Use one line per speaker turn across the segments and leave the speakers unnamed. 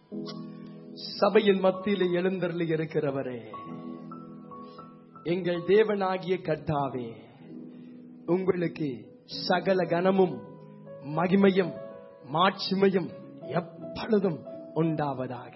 சபையின் மத்தியிலே எழுந்தருளி இருக்கிறவரே எங்கள் தேவனாகிய கர்த்தாவே உங்களுக்கு சகல கனமும் மகிமையும் மாட்சிமையும் எப்பொழுதும் உண்டாவதாக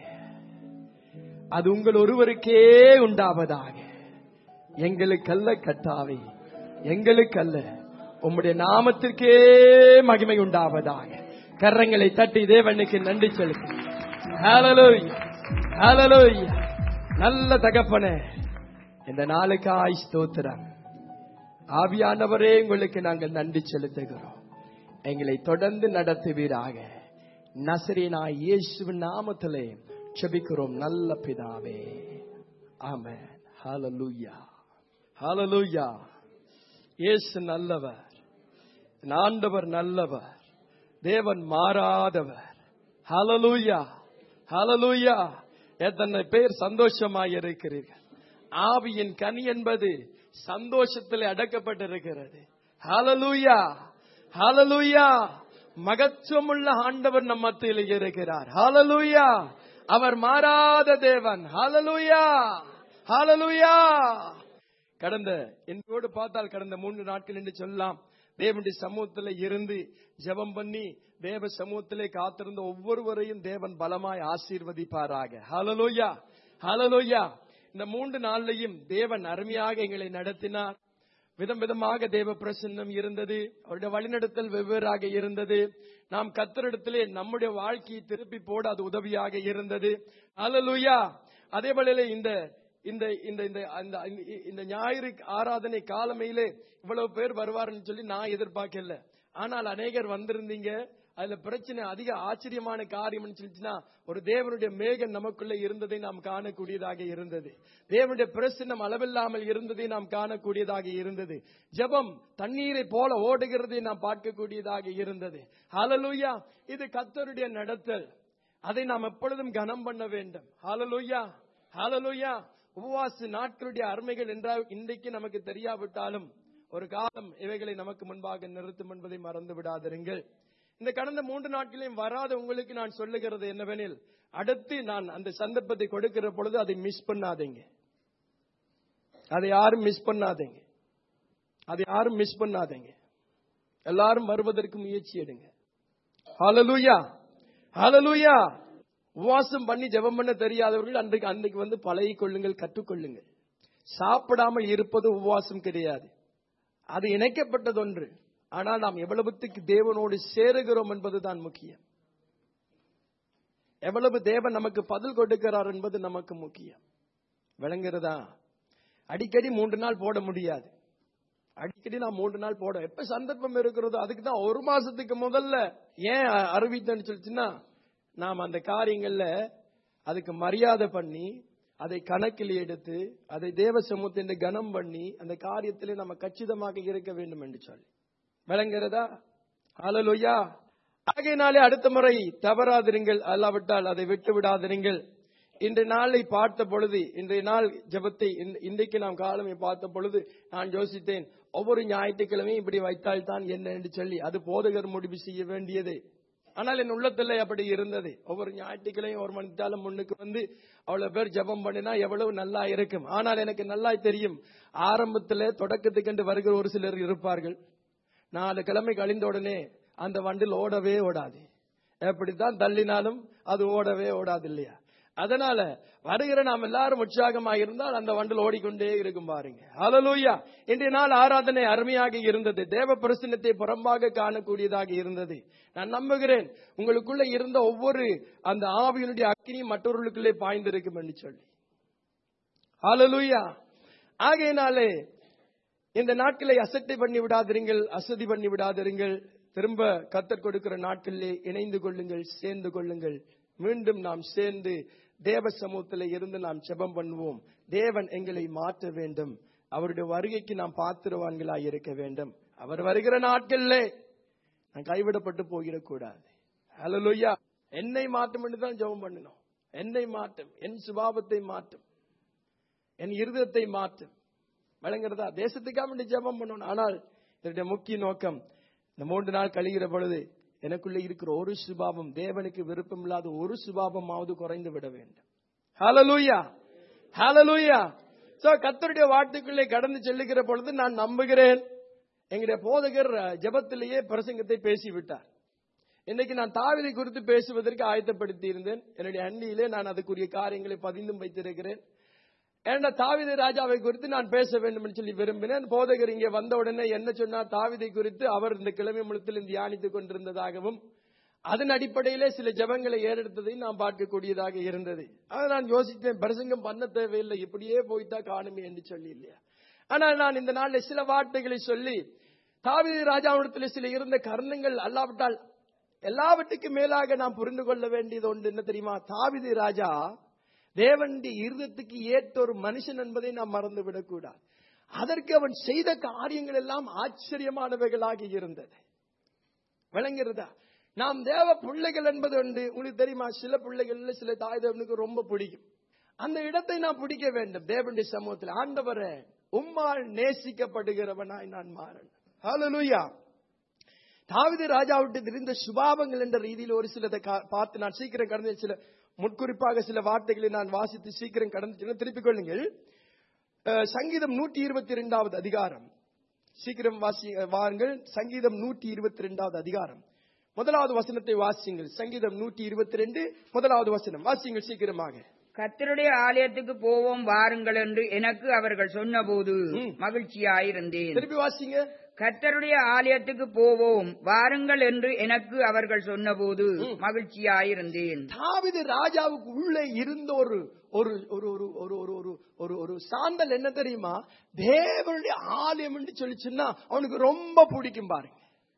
அது உங்கள் ஒருவருக்கே உண்டாவதாக எங்களுக்கல்ல கர்த்தாவே எங்களுக்கல்ல உம்முடைய நாமத்திற்கே மகிமை உண்டாவதாக கரங்களை தட்டி தேவனுக்கு நன்றி செலுத்து ஹalleluya ஹalleluya நல்ல தகப்பனே இந்த நாளுக்காய் ஸ்தோத்திரம் ஆவியானவரே உங்களுக்கு நாங்கள் நன்றி செலுத்துகிறோம் எங்களை தொடர்ந்து நடத்துவீராக நசரீனாய் இயேசுவின் நாமத்திலே செபிக்கிறோம் நல்ல பிதாவே ஆமென் ஹalleluya ஹalleluya இயேசு நல்லவர் என் ஆண்டவர் நல்லவர் தேவன் மாறாதவர் ஹalleluya ஹalleluya எத்தனை பேர் சந்தோஷமாய் இருக்கிறீர்கள் ஆவியின் கனி என்பது சந்தோஷத்தில் அடக்கப்பட்டிருக்கிறது ஹalleluya ஹalleluya மகத்துவமுள்ள ஆண்டவர் நம் மத்தியில் இருக்கிறார் ஹalleluya அவர் மாறாத தேவன் ஹalleluya ஹalleluya கடந்த என்னோடு பார்த்தால் கடந்த மூன்று நாட்கள் என்று சொல்லலாம் தேவனுடைய சமூகத்தில் இருந்து ஜெபம் பண்ணி தேவ சமூகத்திலே காத்திருந்த ஒவ்வொருவரையும் தேவன் பலமாய் ஆசீர்வதிப்பாராக ஹalleluya ஹalleluya இந்த மூன்று நாள்லையும் தேவன் அருமையாக எங்களை நடத்தினார் விதம் விதமாக தேவ பிரசன்னம் இருந்தது அவருடைய வழிநடத்தல் வெவ்வேறாக இருந்தது நாம் கத்தரிடத்திலே நம்முடைய வாழ்க்கையை திருப்பி போட அது உதவியாக இருந்தது ஹalleluya அதே வேளையிலே இந்த இந்த இந்த இந்த அந்த இந்த ஞாயிறு ஆராதனை காலமையிலே இவ்வளவு பேர் வருவார்னு சொல்லி நான் எதிர்பார்க்கல ஆனால் அநேகர் வந்திருந்தீங்க அதுல பிரச்சனை அதிக ஆச்சரியமான காரியம் சொல்லிச்சுன்னா ஒரு தேவனுடைய மேகம் நமக்குள்ள இருந்ததை நாம் காணக்கூடியதாக இருந்தது தேவனுடைய பிரசன்னம் அளவில்லாமல் இருந்ததை நாம் காணக்கூடியதாக இருந்தது ஜெபம் தண்ணீரை போல ஓடுகிறதை நாம் பார்க்கக்கூடியதாக இருந்தது ஹalleluya இது கத்தருடைய நடத்தல் அதை நாம் எப்பொழுதும் கனம் பண்ண வேண்டும் ஹalleluya ஹalleluya உபவாச நாட்களுடைய அருமைகள் என்றால் இன்றைக்கு நமக்கு தெரியாவிட்டாலும் ஒரு காலம் இவைகளை நமக்கு முன்பாக நிறுத்தும் என்பதை மறந்து விடாதிருங்கள் இந்த கடந்த மூன்று நாட்களையும் வராத உங்களுக்கு நான் சொல்லுகிறது என்னவெனில் அடுத்து நான் அந்த சந்தர்ப்பத்தை கொடுக்கிற பொழுது அதை மிஸ் பண்ணாதீங்க அதை யாரும் மிஸ் பண்ணாதீங்க அதை யாரும் மிஸ் பண்ணாதீங்க எல்லாரும் வருவதற்கு முயற்சி எடுங்க ஹalleluya ஹalleluya உபவாசம் பண்ணி ஜெபம் பண்ண தெரியாதவர்கள் அன்றைக்கு அன்றைக்கு வந்து பழகிக் கொள்ளுங்கள் கற்றுக்கொள்ளுங்கள் சாப்பிடாமல் இருப்பது உபவாசம் கிடையாது அது இணைக்கப்பட்டது ஒன்று ஆனால் நாம் எவ்வளவுத்துக்கு தேவனோடு சேருகிறோம் என்பதுதான் முக்கியம் எவ்வளவு தேவன் நமக்கு பதில் கொடுக்கிறார் என்பது நமக்கு முக்கியம் விளங்குறதா அடிக்கடி மூன்று நாள் போட முடியாது அடிக்கடி நான் மூன்று நாள் போட எப்ப சந்தர்ப்பம் இருக்கிறதோ அதுக்கு தான் ஒரு மாசத்துக்கு முதல்ல ஏன் அறிவித்தேன்னு சொல்லிச்சுன்னா நாம் அந்த காரியங்கள்ல அதுக்கு மரியாதை பண்ணி அதை கணக்கில் எடுத்து அதை தேவ சமூகத்தின் கனம் பண்ணி அந்த காரியத்திலே நம்ம கச்சிதமாக இருக்க வேண்டும் என்று சொல்லி விளங்குறதா ஹalleluya ஆகையினாலே அடுத்த முறை தவறாதிருங்கள் அல்லாவிட்டால் அதை விட்டு விடாதிருங்கள் இன்றைய நாளை பார்த்த பொழுது இன்றைய நாள் ஜெபத்தை இந்த- இன்றைக்கு நாம் காலமை பார்த்த பொழுது நான் யோசித்தேன் ஒவ்வொரு ஞாயிற்றுக்கிழமையும் இப்படி வைத்தால் தான் என்ன என்று சொல்லி அது போதகர் முடிவு செய்ய வேண்டியது ஆனால் என் உள்ளத்துல அப்படி இருந்தது ஒவ்வொரு ஞாயிற்றுக்கிழையும் ஒரு மணித்தாலும் முன்னுக்கு வந்து அவ்வளவு பேர் ஜெபம் பண்ணினா எவ்வளவு நல்லா இருக்கும் ஆனால் எனக்கு நல்லா தெரியும் ஆரம்பத்துல தொடக்கத்துக்கென்று வருகிற ஒரு சிலர் இருப்பார்கள் நாலு கிழமை கழிந்த உடனே அந்த வண்டில் ஓடவே ஓடாது எப்படித்தான் தள்ளினாலும் அது ஓடவே ஓடாது இல்லையா அதனால வருகிற நாம் எல்லாரும் உற்சாகமாக இருந்தால் அந்த வண்டில் ஓடிக்கொண்டே இருக்கும் பாருங்க ஹalleluya இன்றைய நாள் ஆராதனை அருமையாக இருந்தது தேவ பிரசன்னத்தை புறம்பாக காணக்கூடியதாக இருந்தது நான் நம்புகிறேன் உங்களுக்குள்ள இருந்த ஒவ்வொரு அந்த ஆவியினுடைய அக்கினி மற்றவர்களுக்குள்ளே பாய்ந்திருக்கும் என்று சொல்லி ஹalleluya ஆகையினாலே இந்த நாட்களை அசட்டை பண்ணி விடாதிருங்கள் அசதி பண்ணி விடாதிருங்கள் திரும்ப கத்தர் கொடுக்கிற நாட்களிலே இணைந்து கொள்ளுங்கள் சேர்ந்து கொள்ளுங்கள் மீண்டும் நாம் சேர்ந்து தேவ சமூகத்தில் இருந்து நாம் ஜெபம் பண்ணுவோம் தேவன் எங்களை மாற்ற வேண்டும் அவருடைய வருகைக்கு நாம் பாத்திரவான்களாய் இருக்க வேண்டும் அவர் வருகிற நாட்களிலே நான் கைவிடப்பட்டு போயிடக்கூடாது ஹalleluya என்னை மாற்றும் என்று தான் ஜெபம் பண்ணணும் என்னை மாற்றும் என் சுபாவத்தை மாற்றும் என் இருதயத்தை மாற்றும் வழங்குறதா தேசத்துக்காக வேண்டி ஜெபம் பண்ணணும் ஆனால் இதனுடைய முக்கிய நோக்கம் இந்த மூன்று நாள் கழிகிற பொழுது எனக்குள்ள இருக்கிற ஒரு சுபாவம் தேவனுக்கு விருப்பமில்லாத ஒரு சுபாவமாவது குறைந்து விட வேண்டும் ஹalleluya ஹalleluya சோ கர்த்தருடைய வார்த்தைக்குள்ளே கடந்து செல்லுகிற பொழுது நான் நம்புகிறேன் எங்களுடைய போதகர் அஹ், ஜெபத்திலேயே பிரசங்கத்தை பேசிவிட்டார் இன்னைக்கு நான் தாவிதை குறித்து பேசுவதற்கு ஆயத்தப்படுத்தி இருந்தேன் என்னுடைய அண்ணியிலே நான் அதுக்குரிய காரியங்களை பதிந்தும் வைத்திருக்கிறேன் ஏன்னா தாவிதை ராஜாவை குறித்து நான் பேச வேண்டும் என்று சொல்லி விரும்பினேன் போதகர் இங்கே வந்த உடனே என்ன சொன்னார் தாவிதை குறித்து அவர் இந்த கிழமை முழுத்திலும் தியானித்துக் கொண்டிருந்ததாகவும் அதன் அடிப்படையிலே சில ஜெபங்களை ஏறெடுத்ததையும் நான் பார்க்கக்கூடியதாக இருந்தது அதை நான் யோசித்தேன் பிரசங்கம் பண்ண தேவையில்லை இப்படியே போய்த்தா காணுமே என்று சொல்லி இல்லையா ஆனால் நான் இந்த நாளில் சில வார்த்தைகளை சொல்லி தாவீது ராஜாவிடத்தில் சில இருந்த கருணங்கள் அல்லாவிட்டால் எல்லாவற்றுக்கும் மேலாக நாம் புரிந்து கொள்ள வேண்டியது ஒன்று என்ன தெரியுமா தாவீது ராஜா தேவனுடைய இருதத்துக்கு ஏற்ற ஒரு மனுஷன் என்பதை நாம் மறந்து விடக்கூடாது அதற்கு அவன் செய்த காரியங்கள் எல்லாம் ஆச்சரியமானவைகளாக இருந்தது விளங்குறதா நாம் தேவ பிள்ளைகள் என்பது உண்டு உங்களுக்கு தெரியுமா சில பிள்ளைகள்ல சில தாய் தேவனுக்கு ரொம்ப பிடிக்கும் அந்த இடத்தை நான் பிடிக்க வேண்டும் தேவனுடைய சமூகத்தில் ஆண்டவரே உம்மால் நேசிக்கப்படுகிறவனாய் நான் மாறன் ஹalleluya தாவீது ராஜாவிட்டு இருந்த சுபாவங்கள் என்ற ரீதியில் ஒரு சிலதை கா- பார்த்து நான் சீக்கிரம் கடந்து சில முற்குறிப்பாக சில வார்த்தைகளை நான் வாசித்து சீக்கிரம் கடந்து செல்ல திருப்பிக் கொள்ளுங்கள் அஹ், சங்கீதம் நூற்றி இருபத்தி ரெண்டாவது அதிகாரம் சீக்கிரம் வாசி வாருங்கள் சங்கீதம் நூற்றி இருபத்தி ரெண்டாவது அதிகாரம் முதலாவது வசனத்தை வாசியுங்கள் சங்கீதம் நூற்றி இருபத்தி ரெண்டு முதலாவது வசனம் வாசியுங்கள் சீக்கிரமாக
கர்த்தருடைய ஆலயத்துக்கு போவோம் வாருங்கள் என்று எனக்கு அவர்கள் சொன்னபோது
ம்.
மகிழ்ச்சியாயிருந்தேன்
திருப்பி வாசிங்க
கர்த்தருடைய ஆலயத்துக்கு போவோம் வாருங்கள் என்று எனக்கு அவர்கள் சொன்னபோது
ம்.
மகிழ்ச்சியாயிருந்தேன்
தாவிது ராஜாவுக்கு உள்ளே இருந்த ஒரு ஒரு ஒரு ஒரு ஒரு ஒரு ஒரு ஒரு ஒரு சாந்தல் என்ன தெரியுமா தேவனுடைய ஆலயம் என்று சொல்லிச்சுன்னா அவனுக்கு ரொம்ப பிடிக்கும் பாருங்க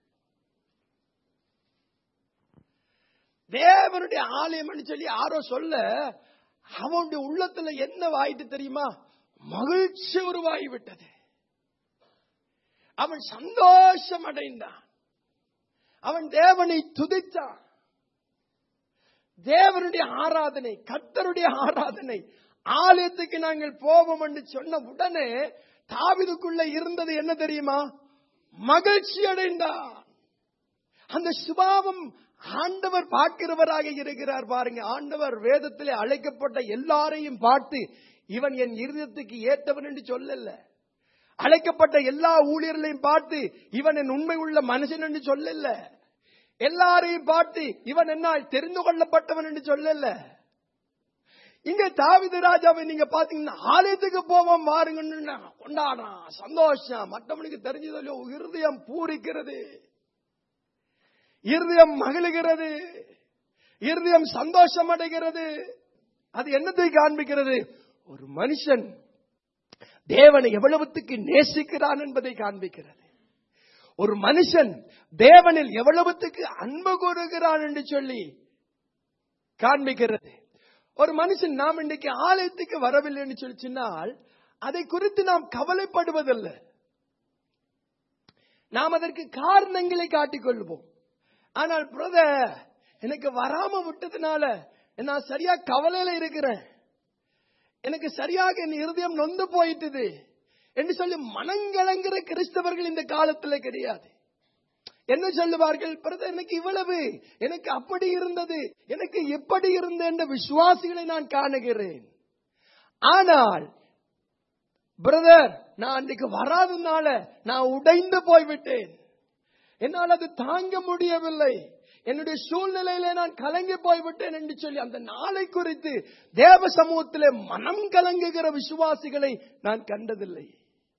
தேவனுடைய ஆலயம் சொல்லி யாரோ சொல்ல அவனுடைய உள்ளத்துல என்ன வாயிட்டு தெரியுமா மகிழ்ச்சி உருவாகி விட்டது அவன் சந்தோஷம் அடைந்தான் அவன் தேவனை துதித்தான் தேவனுடைய ஆராதனை கர்த்தருடைய ஆராதனை ஆலயத்துக்கு நாங்கள் போவோம் என்று சொன்ன உடனே தாவிதுக்குள்ள இருந்தது என்ன தெரியுமா மகிழ்ச்சி அடைந்தான் அந்த சுபாவம் ஆண்டவர் பார்க்கிறவராக இருக்கிறார் பாருங்க ஆண்டவர் வேதத்திலே அழைக்கப்பட்ட எல்லாரையும் பார்த்து இவன் என் இருதயத்துக்கு ஏற்றவன் என்று சொல்லல அழைக்கப்பட்ட எல்லா ஊழியர்களையும் பார்த்து இவன் என் உண்மை உள்ள மனுஷன் என்று சொல்லல எல்லாரையும் பார்த்து இவன் என்னால் தெரிந்து கொள்ளப்பட்டவன் என்று சொல்லல இங்க தாவிது ராஜாவை நீங்க பாத்தீங்கன்னா ஆலயத்துக்கு போவோம் பாருங்கன்னு கொண்டாடுறான் சந்தோஷம் மற்றவனுக்கு தெரிஞ்சதோ இருதயம் பூரிக்கிறது இருதயம் மகிழுகிறது இருதயம் சந்தோஷம் அடைகிறது அது என்னத்தை காண்பிக்கிறது ஒரு மனுஷன் தேவனை எவ்வளவுத்துக்கு நேசிக்கிறான் என்பதை காண்பிக்கிறது ஒரு மனுஷன் தேவனில் எவ்வளவுத்துக்கு அன்பு கூறுகிறான் என்று சொல்லி காண்பிக்கிறது ஒரு மனுஷன் நாம் இன்றைக்கு ஆலயத்துக்கு வரவில்லை என்று சொல்லி சொன்னால் அதை குறித்து நாம் கவலைப்படுவதில்லை நாம் அதற்கு காரணங்களை காட்டிக் கொள்வோம் ஆனால் பிரதர் எனக்கு வராம விட்டதுனால நான் சரியா கவலையில இருக்கிறேன் எனக்கு சரியாக என் இருதயம் நொந்து போயிட்டுது என்று சொல்லி மனங்கலங்குற கிறிஸ்தவர்கள் இந்த காலத்துல கிடையாது என்ன சொல்லுவார்கள் பிரதர் எனக்கு இவ்வளவு எனக்கு அப்படி இருந்தது எனக்கு எப்படி இருந்த என்ற விசுவாசிகளை நான் காணுகிறேன் ஆனால் பிரதர் நான் அன்றைக்கு வராதனால நான் உடைந்து போய்விட்டேன் என்னால் அது தாங்க முடியவில்லை என்னுடைய சூழ்நிலையில நான் கலங்கி போய்விட்டேன் என்று சொல்லி அந்த நாளை குறித்து தேவ சமூகத்திலே மனம் கலங்குகிற விசுவாசிகளை நான் கண்டதில்லை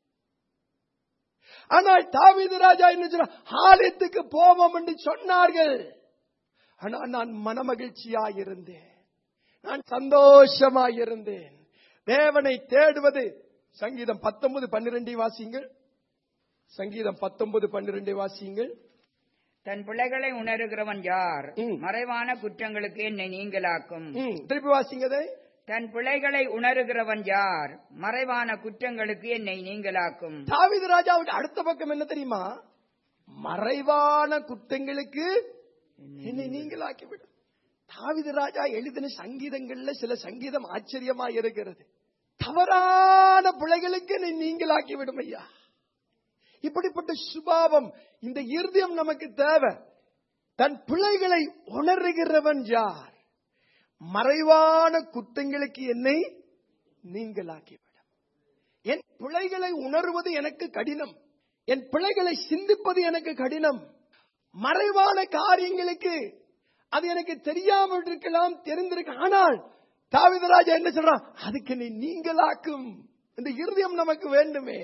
ஆனால் தாவீது ராஜா என்ன சொன்ன ஆலயத்துக்கு போவோம் என்று சொன்னார்கள் ஆனால் நான் மனமகிழ்ச்சியாயிருந்தேன் நான் சந்தோஷமாயிருந்தேன் தேவனை தேடுவது சங்கீதம் பத்தொன்பது பன்னிரெண்டை வாசியுங்கள் சங்கீதம் பத்தொன்பது பன்னிரெண்டை வாசியுங்கள்
தன் பிள்ளைகளை உணர்கிறவன் யார்
ம்.
மறைவான குற்றங்களுக்கு என்னை நீங்களாக்கும்
ம், திருப்பி வாசிங்கதை
தன் பிள்ளைகளை உணர்கிறவன் யார் மறைவான குற்றங்களுக்கு என்னை நீங்களாக்கும்
தாவீது ராஜாவுக்கு அடுத்த பக்கம் என்ன தெரியுமா மறைவான குற்றங்களுக்கு என்னை நீங்களாக்கிவிடும் தாவீது ராஜா எழுதின சங்கீதங்கள்ல சில சங்கீதம் ஆச்சரியமா இருக்கிறது தவறான பிள்ளைகளுக்கு என்னை நீங்களாக்கி விடும் ஐயா இப்படிப்பட்ட சுபாவம் இந்த இருதயம் நமக்கு தேவை தன் பிள்ளைகளை உணர்கிறவன் யார் மறைவான குற்றங்களுக்கு என்னை நீங்களாக்கிவிடும் என் பிள்ளைகளை உணர்வது எனக்கு கடினம் என் பிள்ளைகளை சிந்திப்பது எனக்கு கடினம் மறைவான காரியங்களுக்கு அது எனக்கு தெரியாமல் இருக்கலாம் தெரிந்திருக்க ஆனால் தாவிதராஜா என்ன சொல்றான் அதுக்கு நீ நீங்களாக்கும் இந்த இருதயம் நமக்கு வேண்டுமே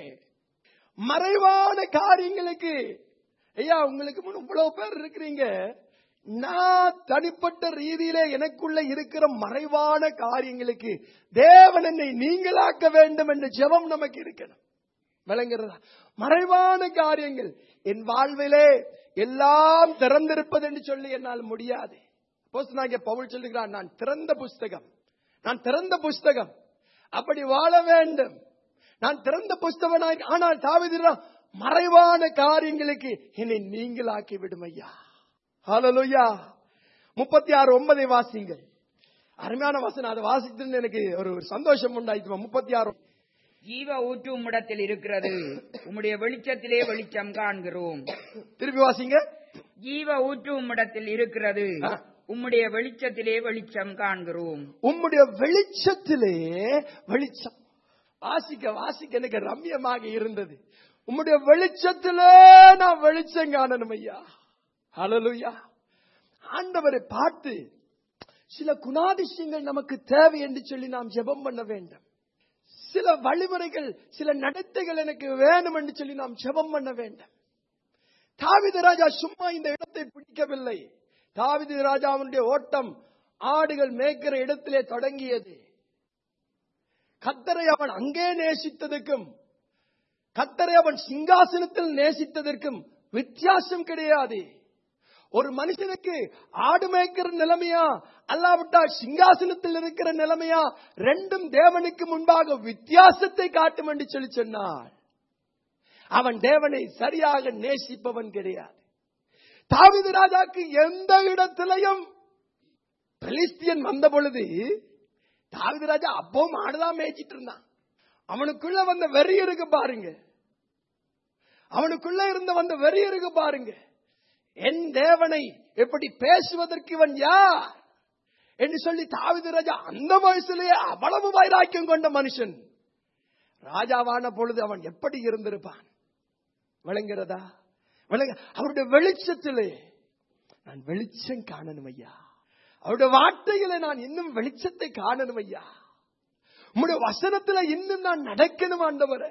மறைவான காரியங்களுக்கு ஐயா உங்களுக்கு முன் இவ்வளவு பேர் இருக்கிறீங்க நான் தனிப்பட்ட ரீதியில எனக்குள்ள இருக்கிற மறைவான காரியங்களுக்கு தேவன் என்னை நீங்களாக்க வேண்டும் என்ற ஜெபம் நமக்கு இருக்கணும் விளங்குறதா மறைவான காரியங்கள் என் வாழ்விலே எல்லாம் திறந்திருப்பது என்று சொல்லி என்னால் முடியாது அப்போஸ்தலனாகிய பவுல் சொல்லுகிறான் நான் திறந்த புஸ்தகம் நான் திறந்த புஸ்தகம் அப்படி வாழ வேண்டும் நான் திறந்த புஸ்தகனாய் ஆனால் தாவிதிரா மறைவான காரியங்களுக்கு என்னை நீங்களாக்கி விடும் ஐயா ஹalleluya முப்பத்தி ஆறு ஒன்பதை வாசிங்கள் அருமையான வசனம் அதை வாசித்து எனக்கு ஒரு ஒரு சந்தோஷம் உண்டாயிட்டு முப்பத்தி ஆறு
ஜீவ ஊற்று உம்மிடத்தில் இருக்கிறது உம்முடைய வெளிச்சத்திலே வெளிச்சம் காண்கிறோம்
திருப்பி வாசிங்க
ஜீவ ஊற்று உம்மிடத்தில் இருக்கிறது
ஆ.
உம்முடைய வெளிச்சத்திலே வெளிச்சம் காண்கிறோம்
உம்முடைய வெளிச்சத்திலே வெளிச்சம் வாசிக்க வாசிக்க எனக்கு ரம்யமாக இருந்தது உம்முடைய வெளிச்சத்திலே நான் வெளிச்சம் காணணும் ஐயா ஹalleluya ஆண்டவரை பார்த்து சில குணாதிசயங்கள் நமக்கு தேவை என்று சொல்லி நாம் ஜெபம் பண்ண வேண்டும் சில வழிமுறைகள் சில நடத்தைகள் எனக்கு வேணும் என்று சொல்லி நாம் ஜெபம் பண்ண வேண்டும் தாவித ராஜா சும்மா இந்த இடத்தை பிடிக்கவில்லை தாவித ராஜாவுடைய ஓட்டம் ஆடுகள் மேய்க்கிற இடத்திலே தொடங்கியது கத்தரை அவன் அங்கே நேசித்ததற்கும் கத்தரை அவன் சிங்காசனத்தில் நேசித்ததற்கும் வித்தியாசம் கிடையாது ஒரு மனுஷனுக்கு ஆடு மேய்க்கிற நிலைமையா அல்லாவிட்டால் சிங்காசனத்தில் இருக்கிற நிலைமையா ரெண்டும் தேவனுக்கு முன்பாக வித்தியாசத்தை காட்டும் என்று சொல்லி சொன்னார் அவன் தேவனை சரியாக நேசிப்பவன் கிடையாது தாவிது ராஜாக்கு எந்த இடத்திலையும் பெலிஸ்தியன் வந்த பொழுது தாவிது ராஜா அப்பவும் ஆடுதான் மேய்ச்சிட்டு இருந்தான் அவனுக்குள்ள வந்த வெறி இருக்கு பாருங்க அவனுக்குள்ள இருந்த வந்த வெறி இருக்கு பாருங்க என் தேவனை எப்படி பேசுவதற்கு இவன் யார் என்று சொல்லி தாவிது ராஜா அந்த வயசுலயே அவ்வளவு வைராக்கியம் கொண்ட மனுஷன் ராஜாவான பொழுது அவன் எப்படி இருந்திருப்பான் விளங்குறதா விளங்க அவருடைய வெளிச்சத்திலே நான் வெளிச்சம் காணணும் ஐயா அவருடைய வார்த்தைகளை நான் இன்னும் வெளிச்சத்தை காணணும் ஐயா உம்முடைய வசனத்துல இன்னும் நான் நடக்கணும் ஆண்டவரே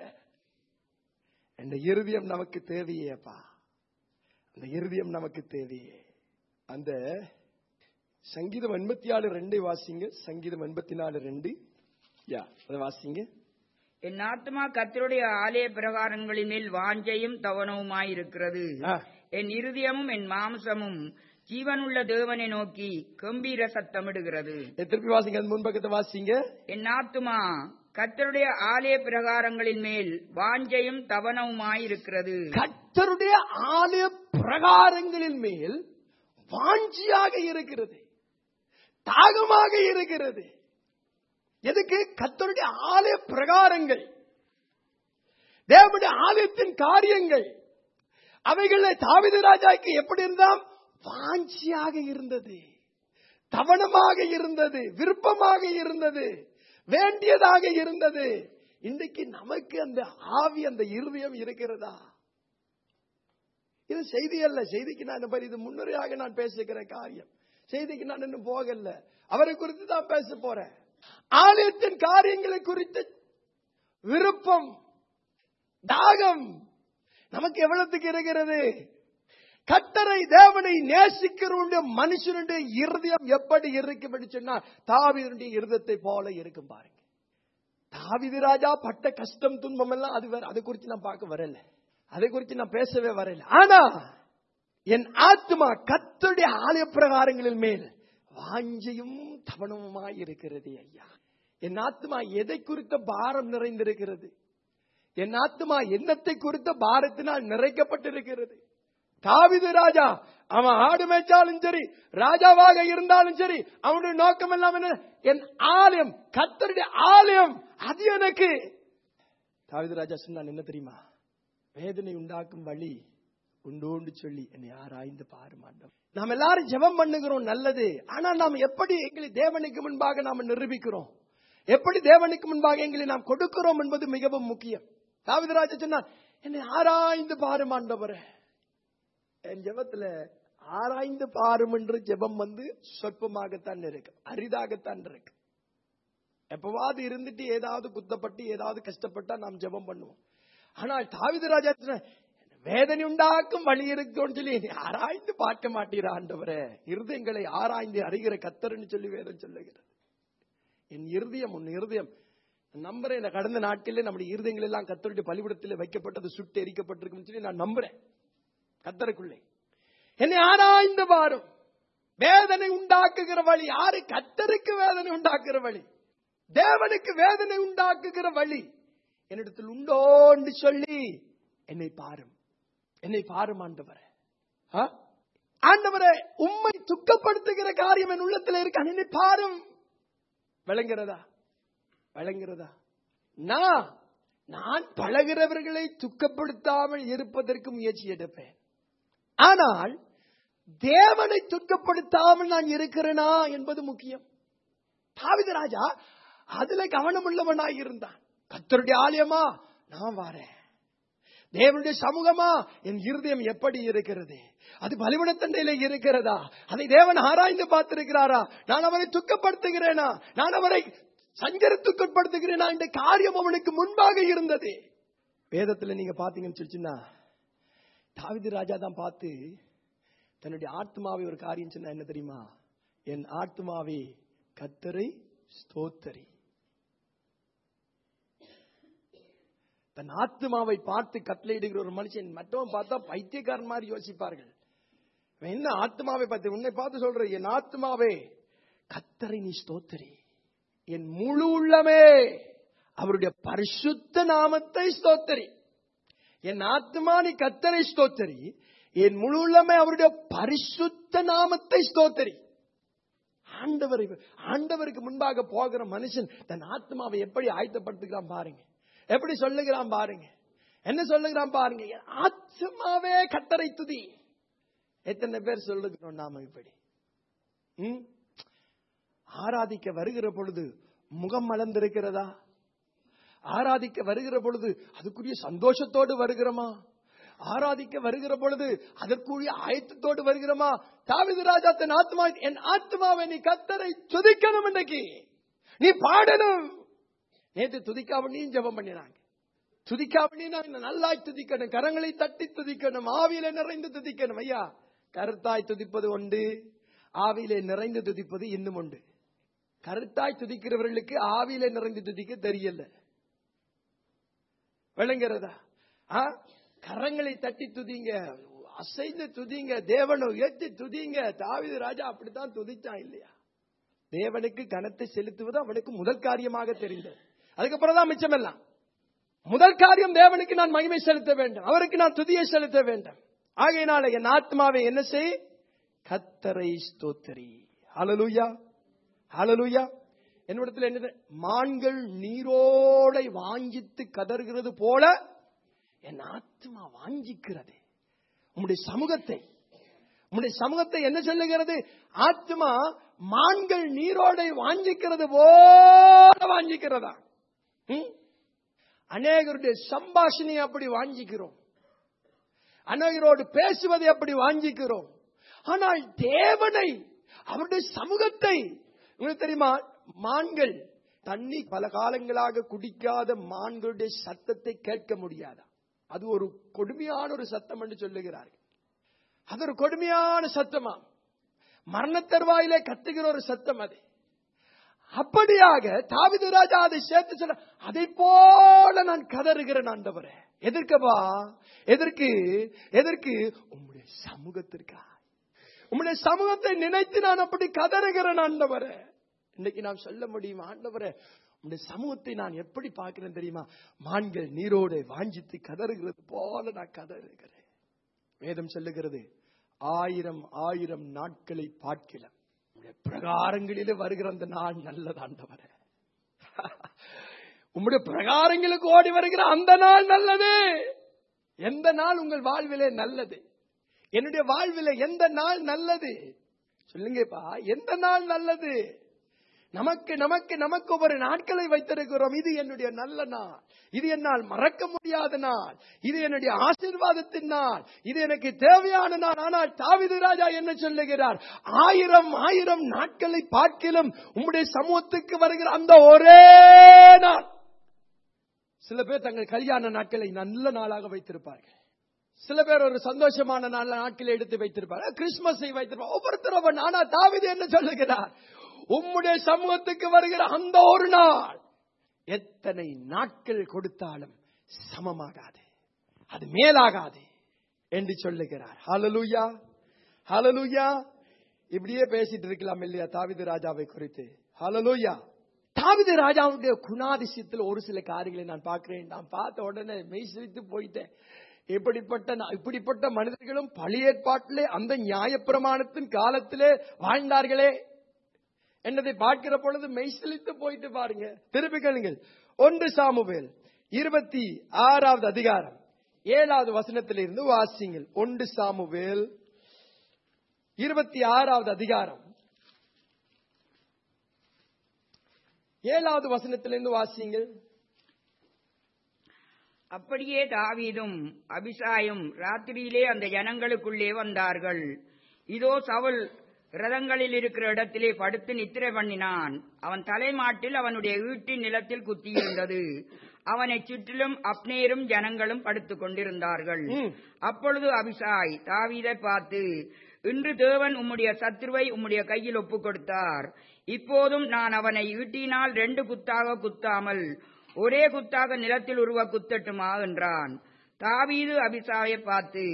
என்ற இருதயம் நமக்கு தேவையே அப்பா அந்த இருதயம் நமக்கு தேவையே அந்த சங்கீதம் எண்பத்தி ஆறு ரெண்டை வாசிங்க சங்கீதம் எண்பத்தி நாலு ரெண்டு யா அதை வாசிங்க
என் ஆத்மா கத்தருடைய ஆலய பிரகாரங்களின் மேல் வாஞ்சையும் தவனவுமாயிருக்கிறது
ஆ.
என் இருதயமும் என் மாம்சமும் ஜீவனுள்ள தேவனை நோக்கி கம்பீர சத்தமிடுகிறது
ஏ, திருப்பி வாசிங்க அந்த முன்பக்கத்தை வாசிங்க
என் ஆத்துமா கத்தருடைய ஆலய பிரகாரங்களின் மேல் வாஞ்சையும் தவனவுமாயிருக்கிறது
கர்த்தருடைய ஆலய பிரகாரங்களின் மேல் வாஞ்சியாக இருக்கிறது தாகமாக இருக்கிறது எதுக்கு கர்த்தருடைய ஆலய பிரகாரங்கள் தேவனுடைய ஆலயத்தின் காரியங்கள் அவைகளை தாவித ராஜாக்கு எப்படி இருந்தாம் வாஞ்சியாக இருந்தது தவணமாக இருந்தது விருப்பமாக இருந்தது வேண்டியதாக இருந்தது இன்றைக்கு நமக்கு அந்த ஆவி அந்த இருதயம் இருக்கிறதா இது செய்தி அல்ல செய்திக்கு நான் பாரு, இது முன்னுரையாக நான் பேசுகிற காரியம் செய்திக்கு நான் இன்னும் போகல அவரை குறித்து தான் பேச போறேன் ஆலயத்தின் காரியங்களை குறித்து விருப்பம் தாகம் நமக்கு எவ்வளவுக்கு இருக்கிறது கட்டரை தேவனை நேசிக்கிறவனுடைய மனுஷனுடைய இருதயம் எப்படி இருக்கும் என்று சொன்னா தாவீதுடைய இருதயத்தை போல இருக்கும் பாருங்க தாவீது ராஜா பட்ட கஷ்டம் துன்பம் எல்லாம் அது வேற அதை குறித்து நான் பார்க்க வரல அதை குறித்து நான் பேசவே வரல ஆனா என் ஆத்மா கத்தருடைய ஆலய பிரகாரங்களின் மேல் வாஞ்சையும் தவணமுமாய் இருக்கிறது ஐயா என் ஆத்மா எதை குறித்த பாரம் நிறைந்திருக்கிறது என் ஆத்மா எண்ணத்தை குறித்த பாரத்தினால் நிறைக்கப்பட்டிருக்கிறது தாவிது ராஜா அவன் ஆடு மேய்ச்சாலும் சரி ராஜாவாக இருந்தாலும் சரி அவனுடைய நோக்கம் எல்லாம் என்ன என் ஆலயம் கத்தருடைய ஆலயம் அது எனக்கு தாவிது ராஜா சொன்னான் என்ன தெரியுமா வேதனை உண்டாக்கும் வழி உண்டோண்டு சொல்லி என்னை ஆராய்ந்து பாரு மாட்டோம் நாம் எல்லாரும் ஜெபம் பண்ணுகிறோம் நல்லது ஆனா நாம் எப்படி எங்களை தேவனுக்கு முன்பாக நாம் நிரூபிக்கிறோம் எப்படி தேவனுக்கு முன்பாக எங்களை நாம் கொடுக்கிறோம் என்பது மிகவும் முக்கியம் தாவிதராஜ சொன்னார் என்னை ஆராய்ந்து பாரு மாண்டவரே என் ஜெபத்துல ஆராய்ந்து பாரும் என்று ஜெபம் வந்து சொற்பமாகத்தான் இருக்கு அரிதாகத்தான் இருக்கு எப்பவாவது இருந்துட்டு ஏதாவது குத்தப்பட்டு ஏதாவது கஷ்டப்பட்டா நாம் ஜெபம் பண்ணுவோம் ஆனால் தாவித ராஜா சொன்னார், வேதனை உண்டாக்கும் வழி இருக்குன்னு சொல்லி என்னை ஆராய்ந்து பார்க்க மாட்டீரா ஆண்டவரே இருதயங்களை ஆராய்ந்து அறிகிற கத்தர்னு சொல்லி வேதம் சொல்லுகிறது என் இருதயம் உன் இருதயம் நான் நம்புறேன் இந்த கடந்த நாட்களில் நம்முடைய இருதயங்கள் எல்லாம் கத்தருடைய பலிபிடத்தில் வைக்கப்பட்டது சுட்டு எரிக்கப்பட்டிருக்குன்னு சொல்லி நான் நம்புறேன் கத்தருக்குள்ளே என்னை ஆராய்ந்து பாரும் வேதனை உண்டாக்குகிற வழி யாரு கத்தருக்கு வேதனை உண்டாக்குகிற வழி தேவனுக்கு வேதனை உண்டாக்குகிற வழி என்னிடத்தில் உண்டோன்னு சொல்லி என்னை பாரும் என்னை பாரும் ஆண்டவரே ஆ? ஆண்டவரே உம்மை துக்கப்படுத்துகிற காரியம் என் உள்ளத்தில் இருக்க என்னை பாரும் விளங்குறதா விளங்குறதா நான் நான் பழகிறவர்களை துக்கப்படுத்தாமல் இருப்பதற்கு முயற்சி எடுப்பேன் ஆனால் தேவனை துக்கப்படுத்தாமல் நான் இருக்கிறேனா என்பது முக்கியம் தாவித ராஜா அதுல கவனம் உள்ளவனாய் இருந்தான் கத்தருடைய ஆலயமா நான் வாரேன் தேவனுடைய சமூகமா என் இருதயம் எப்படி இருக்கிறது அது பலிபடத்தண்டையில இருக்கிறதா அதை தேவன் ஆராய்ந்து பார்த்திருக்கிறாரா நான் அவரை துக்கப்படுத்துகிறேனா நான் அவரை சஞ்சரத்துக்குட்படுத்துகிறேனா இந்த காரியம் அவனுக்கு முன்பாக இருந்தது வேதத்துல நீங்க பாத்தீங்கன்னு சொல்லிச்சுன்னா தாவிது ராஜா தான் பார்த்து தன்னுடைய ஆத்மாவை ஒரு காரியம் சொன்னா என்ன தெரியுமா என் ஆத்மாவே கத்தரை ஸ்தோத்தரி தன் ஆத்மாவை பார்த்து கட்டளையிடுகிற ஒரு மனுஷன் மற்றவன் பார்த்தா பைத்தியக்காரன் மாதிரி யோசிப்பார்கள் இவன் என்ன ஆத்மாவை பார்த்து உன்னை பார்த்து சொல்ற என் ஆத்மாவே கத்தரை நீ ஸ்தோத்தரி என் முழு உள்ளமே அவருடைய பரிசுத்த நாமத்தை ஸ்தோத்தரி என் ஆத்மா நீ கத்தரை ஸ்தோத்தரி என் முழு உள்ளமே அவருடைய பரிசுத்த நாமத்தை ஸ்தோத்தரி ஆண்டவரை ஆண்டவருக்கு முன்பாக போகிற மனுஷன் தன் ஆத்மாவை எப்படி ஆயத்தப்படுத்துகிறான் பாருங்க எப்படி சொல்லுகிறான் பாருங்க என்ன சொல்லுகிறான் பாருங்க என் ஆத்மாவே கத்தரை துதி எத்தனை பேர் சொல்லுகிறோம் நாம இப்படி ம்? ஆராதிக்க வருகிற பொழுது முகம் மலர்ந்திருக்கிறதா ஆராதிக்க வருகிற பொழுது அதுக்குரிய சந்தோஷத்தோடு வருகிறோமா ஆராதிக்க வருகிற பொழுது அதற்குரிய ஆயத்தத்தோடு வருகிறோமா தாவிது ராஜா தன் ஆத்மா என் ஆத்மாவை நீ கத்தரை துதிக்கணும் இன்னைக்கு நீ பாடணும் நேத்து துதிக்காவணியும் ஜெபம் பண்ணினாங்க துதிக்காவணி நான் நல்லாய் துதிக்கணும் கரங்களை தட்டி துதிக்கணும் ஆவியில நிறைந்து துதிக்கணும் ஐயா கருத்தாய் துதிப்பது உண்டு ஆவியிலே நிறைந்து துதிப்பது இன்னும் உண்டு கருத்தாய் துதிக்கிறவர்களுக்கு ஆவியில நிறைந்து துதிக்க தெரியல விளங்குறதா ஆ? கரங்களை தட்டி துதிங்க அசைந்து துதிங்க தேவனை உயர்த்தி துதிங்க தாவீது ராஜா அப்படித்தான் துதிச்சான் இல்லையா தேவனுக்கு கனத்தை செலுத்துவது அவனுக்கு முதல் காரியமாக தெரிந்தது அதுக்கப்புறம் தான் மிச்சம் எல்லாம் முதல் காரியம் தேவனுக்கு நான் மகிமை செலுத்த வேண்டும் அவருக்கு நான் துதியை செலுத்த வேண்டும் ஆகையினால என் ஆத்மாவை என்ன செய் கத்தரை ஸ்தோத்தரி ஹalleluya ஹalleluya என்னிடத்தில் என்ன மான்கள் நீரோடை வாஞ்சித்து கதறுகிறது போல என் ஆத்மா வாஞ்சிக்கிறது உம்முடைய சமூகத்தை உம்முடைய சமூகத்தை என்ன சொல்லுகிறது ஆத்மா மான்கள் நீரோடை வாஞ்சிக்கிறது போல வாஞ்சிக்கிறதா ம்? அநேகருடைய சம்பாஷணை அப்படி வாஞ்சிக்கிறோம் அநேகரோடு பேசுவதை அப்படி வாஞ்சிக்கிறோம் ஆனால் தேவனை அவருடைய சமூகத்தை உங்களுக்கு தெரியுமா மான்கள் தண்ணி பல காலங்களாக குடிக்காத மான்களுடைய சத்தத்தை கேட்க முடியாதா அது ஒரு கொடுமையான ஒரு சத்தம் என்று சொல்லுகிறார்கள் அது ஒரு கொடுமையான சத்தமா மரண தருவாயிலே கத்துகிற ஒரு சத்தம் அது அப்படியாக தாவிது ராஜா அதை சேர்த்து சொன்ன அதை போல நான் கதறுகிறேன் ஆண்டவரே எதற்கவா எதற்கு எதற்கு உம்முடைய சமூகத்திற்கா உம்முடைய சமூகத்தை நினைத்து நான் அப்படி கதறுகிறேன் ஆண்டவரே இன்னைக்கு நான் சொல்ல முடியும் ஆண்டவரே உம்முடைய சமூகத்தை நான் எப்படி பார்க்கிறேன் தெரியுமா மான்கள் நீரோடு வாஞ்சித்து கதறுகிறது போல நான் கதறுகிறேன் வேதம் சொல்லுகிறது ஆயிரம் ஆயிரம் நாட்களை பார்க்கலாம் உம்முடைய பிரகாரங்களிலே வருகிற அந்த நாள் நல்லது ஆண்டவரே உம்முடைய பிரகாரங்களுக்கு ஓடி வருகிற அந்த நாள் நல்லது எந்த நாள் உங்கள் வாழ்விலே நல்லது என்னுடைய வாழ்வில் எந்த நாள் நல்லது சொல்லுங்கப்பா எந்த நாள் நல்லது நமக்கு நமக்கு நமக்கு ஒவ்வொரு நாட்களை வைத்திருக்கிறோம் இது என்னுடைய நல்ல நாள் இது என்னால் மறக்க முடியாத நாள் இது என்னுடைய ஆசீர்வாதத்தின் நாள் இது எனக்கு தேவையான நாள் ஆனால் தாவிது ராஜா என்ன சொல்லுகிறார் ஆயிரம் ஆயிரம் நாட்களை பார்க்கிலும் உம்முடைய சமூகத்துக்கு வருகிற அந்த ஒரே நாள் சில பேர் தங்கள் கல்யாண நாட்களை நல்ல நாளாக வைத்திருப்பார்கள் சில பேர் ஒரு சந்தோஷமான நாள் நாட்களை எடுத்து வைத்திருப்பார்கள் கிறிஸ்துமஸை வைத்திருப்பார் ஒவ்வொருத்தரும் ஆனா தாவிது என்ன சொல்லுகிறார் உம்முடைய சமூகத்துக்கு வருகிற அந்த ஒரு நாள் எத்தனை நாட்கள் கொடுத்தாலும் சமமாகாது அது மேலாகாது என்று சொல்லுகிறார் ஹalleluya ஹalleluya இப்படியே பேசிட்டு இருக்கலாம் இல்லையா தாவிது ராஜாவை குறித்து ஹalleluya தாவிது ராஜாவுடைய குணாதிசயத்தில் ஒரு சில காரியங்களை நான் பார்க்கிறேன் நான் பார்த்த உடனே மெய் சிரித்து போயிட்டேன் இப்படிப்பட்ட நா- இப்படிப்பட்ட மனிதர்களும் பழைய ஏற்பாட்டிலே அந்த நியாயப்பிரமாணத்தின் காலத்திலே வாழ்ந்தார்களே என்னதை பார்க்கிற பொழுது மெய்சிலித்து போயிட்டு பாருங்க திருப்பி கேளுங்கள் ஒன்று சாமுவேல் இருபத்தி ஆறாவது அதிகாரம் ஏழாவது வசனத்திலிருந்து வாசிங்கள் ஒன்று சாமுவேல் இருபத்தி ஆறாவது அதிகாரம் ஏழாவது வசனத்திலிருந்து வாசிங்கள்
அப்படியே தாவீதும் அபிசாயும் ராத்திரியிலே அந்த ஜனங்களுக்குள்ளே வந்தார்கள் இதோ சவுல் ரதங்களில் இருக்கிற இடத்திலே படுத்து நித்திரை பண்ணினான் அவன் தலைமாட்டில் அவனுடைய ஈட்டின் நிலத்தில் குத்தியிருந்தது அவனைச் சுற்றிலும் அப்னேரும் ஜனங்களும் படுத்துக் கொண்டிருந்தார்கள்
ம்.
அப்பொழுது அபிசாய் தாவீதை பார்த்து இன்று தேவன் உம்முடைய சத்ருவை உம்முடைய கையில் ஒப்புக் கொடுத்தார் இப்போதும் நான் அவனை ஈட்டினால் ரெண்டு குத்தாக குத்தாமல் ஒரே குத்தாக நிலத்தில் உருவ குத்தட்டுமா என்றான் தாவீது அபிசாயை பார்த்து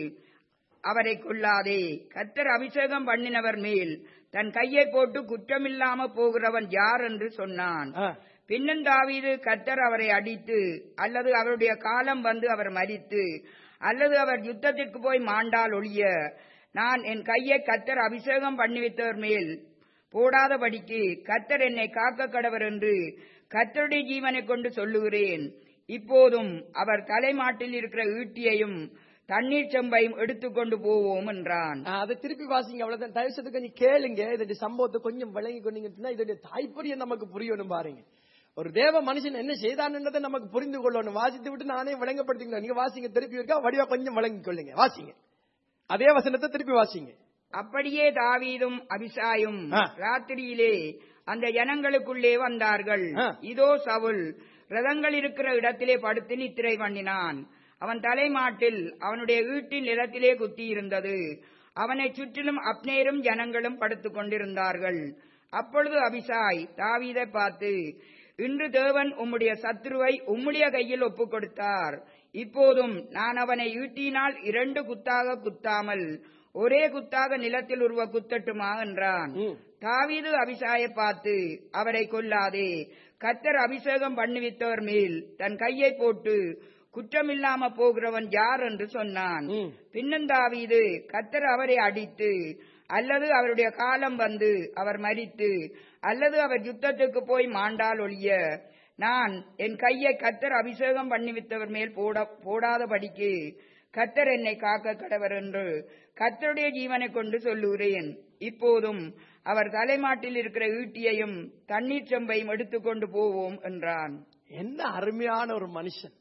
அவரை கொல்லாதே கத்தர் அபிஷேகம் பண்ணினவர் மேல் தன் கையை போட்டு குற்றமில்லாம போகிறவன் யார் என்று சொன்னான்
ஆ.
பின்னும் தாவீது கர்த்தர் அவரை அடித்து அல்லது அவருடைய காலம் வந்து அவர் மரித்து அல்லது அவர் யுத்தத்திற்கு போய் மாண்டால் ஒழிய நான் என் கையை கர்த்தர் அபிஷேகம் பண்ணிவித்தவர் மேல் போடாதபடிக்கு கர்த்தர் என்னை காக்க கடவர் என்று கர்த்தருடைய ஜீவனை கொண்டு சொல்லுகிறேன் இப்போதும் அவர் தலைமாட்டில் இருக்கிற ஈட்டியையும் தண்ணீர் செம்பையும் எடுத்துக்கொண்டு போவோம் என்றான்
ஆ, அதை திருப்பி வாசிங்க அவ்வளவுதான் தயவு செய்து கொஞ்சம் கேளுங்க இதோட சம்பவத்தை கொஞ்சம் விளங்கி கொண்டீங்கன்னா இதோட தாய்ப்பரியம் நமக்கு புரியணும் பாருங்க ஒரு தேவ மனுஷன் என்ன செய்தான்ன்றதை நமக்கு புரிந்து கொள்ளணும் வாசித்து விட்டு நானே விளங்கப்படுத்திக்கலாம் நீங்க வாசிங்க திருப்பி இருக்கா வடிவா கொஞ்சம் விளங்கி கொள்ளுங்க வாசிங்க அதே வசனத்தை திருப்பி வாசிங்க
அப்படியே தாவீதும் அபிசாயும்
ஆ.
ராத்திரியிலே அந்த ஜனங்களுக்குள்ளே வந்தார்கள்
ஆ.
இதோ சவுல் ரதங்கள் இருக்கிற இடத்திலே படுத்து நித்திரை பண்ணினான் அவன் தலைமாட்டில் அவனுடைய வீட்டின் நிலத்திலே குத்தியிருந்தது அவனைச் சுற்றிலும் அப்னேரும் ஜனங்களும் படுத்துக் கொண்டிருந்தார்கள் அப்பொழுது அபிசாய் தாவீதை பார்த்து இன்று தேவன் உம்முடைய சத்ருவை உம்முடைய கையில் ஒப்புக் கொடுத்தார் இப்போதும் நான் அவனை ஈட்டினால் இரண்டு குத்தாக குத்தாமல் ஒரே குத்தாக நிலத்தில் உருவ குத்தட்டுமா என்றான்
ம்.
தாவீது அபிசாயை பார்த்து அவரை கொல்லாதே கத்தர் அபிஷேகம் பண்ணுவித்தவர் மேல் தன் கையை போட்டு குற்றமில்லாம போகிறவன் யார் என்று சொன்னான்
ம்.
பின்னும் தாவீது கத்தர் அவரை அடித்து அல்லது அவருடைய காலம் வந்து அவர் மரித்து அல்லது அவர் யுத்தத்துக்கு போய் மாண்டால் ஒழிய நான் என் கையை கத்தர் அபிஷேகம் பண்ணிவித்தவர் மேல் போட போடாதபடிக்கு கத்தர் என்னை காக்க கடவர் என்று கத்தருடைய ஜீவனை கொண்டு சொல்லுகிறேன் இப்போதும் அவர் தலைமாட்டில் இருக்கிற ஈட்டியையும் தண்ணீர் செம்பையும் எடுத்துக்கொண்டு போவோம் என்றான்
என்ன அருமையான ஒரு மனுஷன்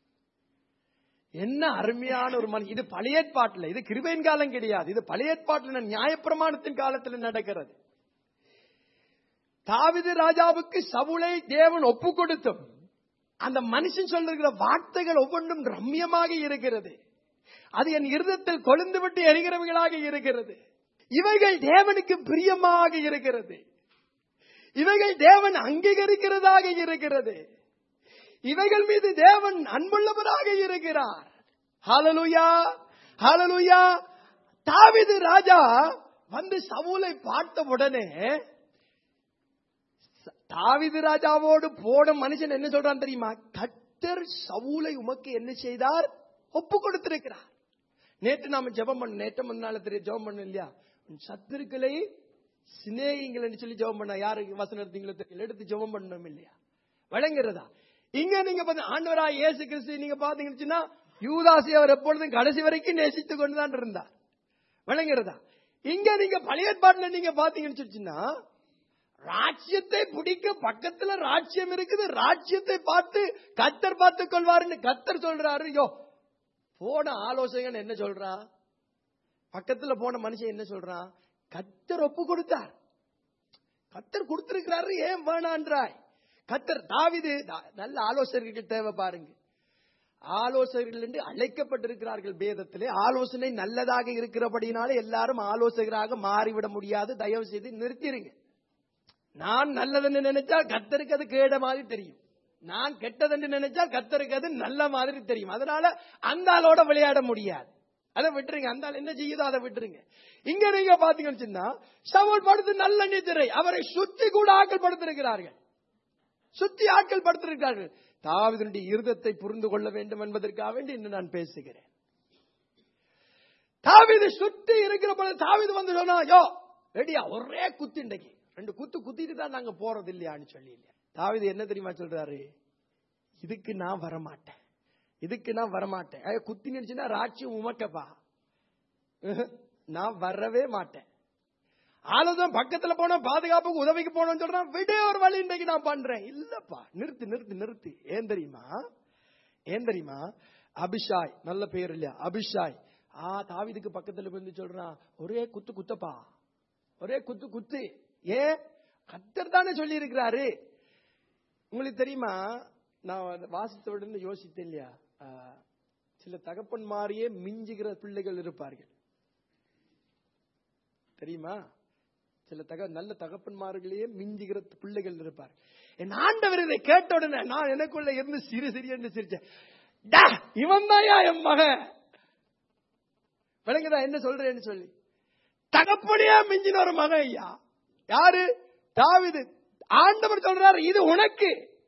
என்ன அருமையான ஒரு மனுஷன் இது பழைய ஏற்பாட்டுல இது கிருபையின் காலம் கிடையாது இது பழைய ஏற்பாட்டுல நியாயப்பிரமாணத்தின் காலத்தில் நடக்கிறது தாவிது ராஜாவுக்கு சவுளை தேவன் ஒப்பு கொடுத்தும் அந்த மனுஷன் சொல்லுகிற வார்த்தைகள் ஒவ்வொன்றும் ரம்யமாக இருக்கிறது அது என் இருதத்தில் கொழுந்து விட்டு எரிகிறவர்களாக இருக்கிறது இவைகள் தேவனுக்கு பிரியமாக இருக்கிறது இவைகள் தேவன் அங்கீகரிக்கிறதாக இருக்கிறது இவைகள் மீது தேவன் அன்புள்ளவராக இருக்கிறார் ஹalleluya ஹalleluya தாவீது ராஜா வந்து சவுலை பார்த்த உடனே ச- தாவீது ராஜாவோடு போன மனுஷன் என்ன சொல்றான் தெரியுமா கத்தர் சவுலை உமக்கு என்ன செய்தார் ஒப்பு கொடுத்திருக்கிறார் நேற்று நாம ஜெபம் பண்ண நேற்று முன்னால தெரிய ஜெபம் பண்ண இல்லையா உன் சத்துருக்களை சிநேகிங்கள் சொல்லி ஜெபம் பண்ண யாருக்கு வசனம் எடுத்தீங்களோ தெரியல எடுத்து ஜெபம் பண்ணணும் இல்லையா வழங்குறதா இங்க நீங்க பாத்து ஆண்டவரா இயேசு கிறிஸ்து நீங்க பாத்தீங்கன்னா யூதாசி அவர் எப்பொழுதும் கடைசி வரைக்கும் நேசித்துக் கொண்டுதான் இருந்தார் விளங்குறதா இங்க நீங்க பழைய ஏற்பாட்டுல நீங்க பாத்தீங்கன்னு சொல்லிச்சுன்னா ராஜ்யத்தை பிடிக்க பக்கத்துல ராஜ்யம் இருக்குது ராஜ்யத்தை பார்த்து கத்தர் பார்த்துக் கொள்வாருன்னு கத்தர் சொல்றாரு யோ போன ஆலோசகன் என்ன சொல்றான் பக்கத்துல போன மனுஷன் என்ன சொல்றான் கத்தர் ஒப்பு கொடுத்தார் கத்தர் கொடுத்திருக்கிறாரு ஏன் வேணான்றாய் கத்தர் தாவிது தா- நல்ல ஆலோசகர்கள் தேவை பாருங்க ஆலோசகர்கள் என்று அழைக்கப்பட்டிருக்கிறார்கள் வேதத்திலே ஆலோசனை நல்லதாக இருக்கிறபடினாலே எல்லாரும் ஆலோசகராக மாறிவிட முடியாது தயவு செய்து நிறுத்திடுங்க நான் நல்லதுன்னு நினைச்சால் கத்தருக்கு அது கேட மாதிரி தெரியும் நான் கெட்டதுன்னு நினைச்சால் கத்தருக்கு அது நல்ல மாதிரி தெரியும் அதனால அந்த ஆளோட விளையாட முடியாது அதை விட்டுருங்க அந்த ஆள் என்ன செய்யுதோ அதை விட்டுருங்க இங்க நீங்க பாத்தீங்கன்னு சொன்னா சவுல் படுத்து நல்ல நிதிரை அவரை சுத்தி கூட ஆக்கள் படுத்திருக்கிறார்கள் சுத்தி ஆட்கள் படுத்திருக்கிறார்கள் தாவிதனுடைய இருதத்தை புரிந்து கொள்ள வேண்டும் என்பதற்காக வேண்டி இன்னும் நான் பேசுகிறேன் தாவிது சுத்தி இருக்கிற பொழுது தாவிது வந்து சொன்னா யோ ரெடியா ஒரே குத்து இன்றைக்கு ரெண்டு குத்து குத்திட்டு தான் நாங்க போறது இல்லையான்னு சொல்லி இல்லையா தாவிது என்ன தெரியுமா சொல்றாரு இதுக்கு நான் வரமாட்டேன் இதுக்கு நான் வரமாட்டேன் ஏய், குத்தி நினைச்சுன்னா ராட்சியம் உமக்கப்பா உஹு, நான் வரவே மாட்டேன் ஆளுதான் பக்கத்துல போனா பாதுகாப்புக்கு உதவிக்கு போனோம்னு சொல்றான் விட ஒரு வழி இன்னைக்கு நான் பண்றேன் இல்லப்பா நிறுத்து நிறுத்து நிறுத்து ஏன் தெரியுமா ஏன் தெரியுமா அபிஷாய் நல்ல பேர் இல்லையா அபிஷாய் ஆ தாவிதுக்கு பக்கத்துல வந்து சொல்றான் ஒரே குத்து குத்தப்பா ஒரே குத்து குத்து ஏன் கத்தர் தானே சொல்லி இருக்கிறாரு உங்களுக்கு தெரியுமா நான் அதை வாசித்த உடனே யோசித்தேன் இல்லையா ஆ, சில தகப்பன் மாதிரியே மிஞ்சுகிற பிள்ளைகள் இருப்பார்கள் தெரியுமா சில தக நல்ல தகப்பன்மார்களையே மிஞ்சுகிற பிள்ளைகள் இருப்பார் என் ஆண்டவர் இதை கேட்ட உடனே நான் எனக்குள்ள இருந்து சிறு சிறிய சிரிச்சேன் டா, இவன் தான்யா என் மகன் விளங்குதா என்ன சொல்றேன்னு சொல்லி தகப்படியா மிஞ்சின ஒரு மகன் ஐயா யாரு தாவிது ஆண்டவர் சொல்றாரு இது உனக்கு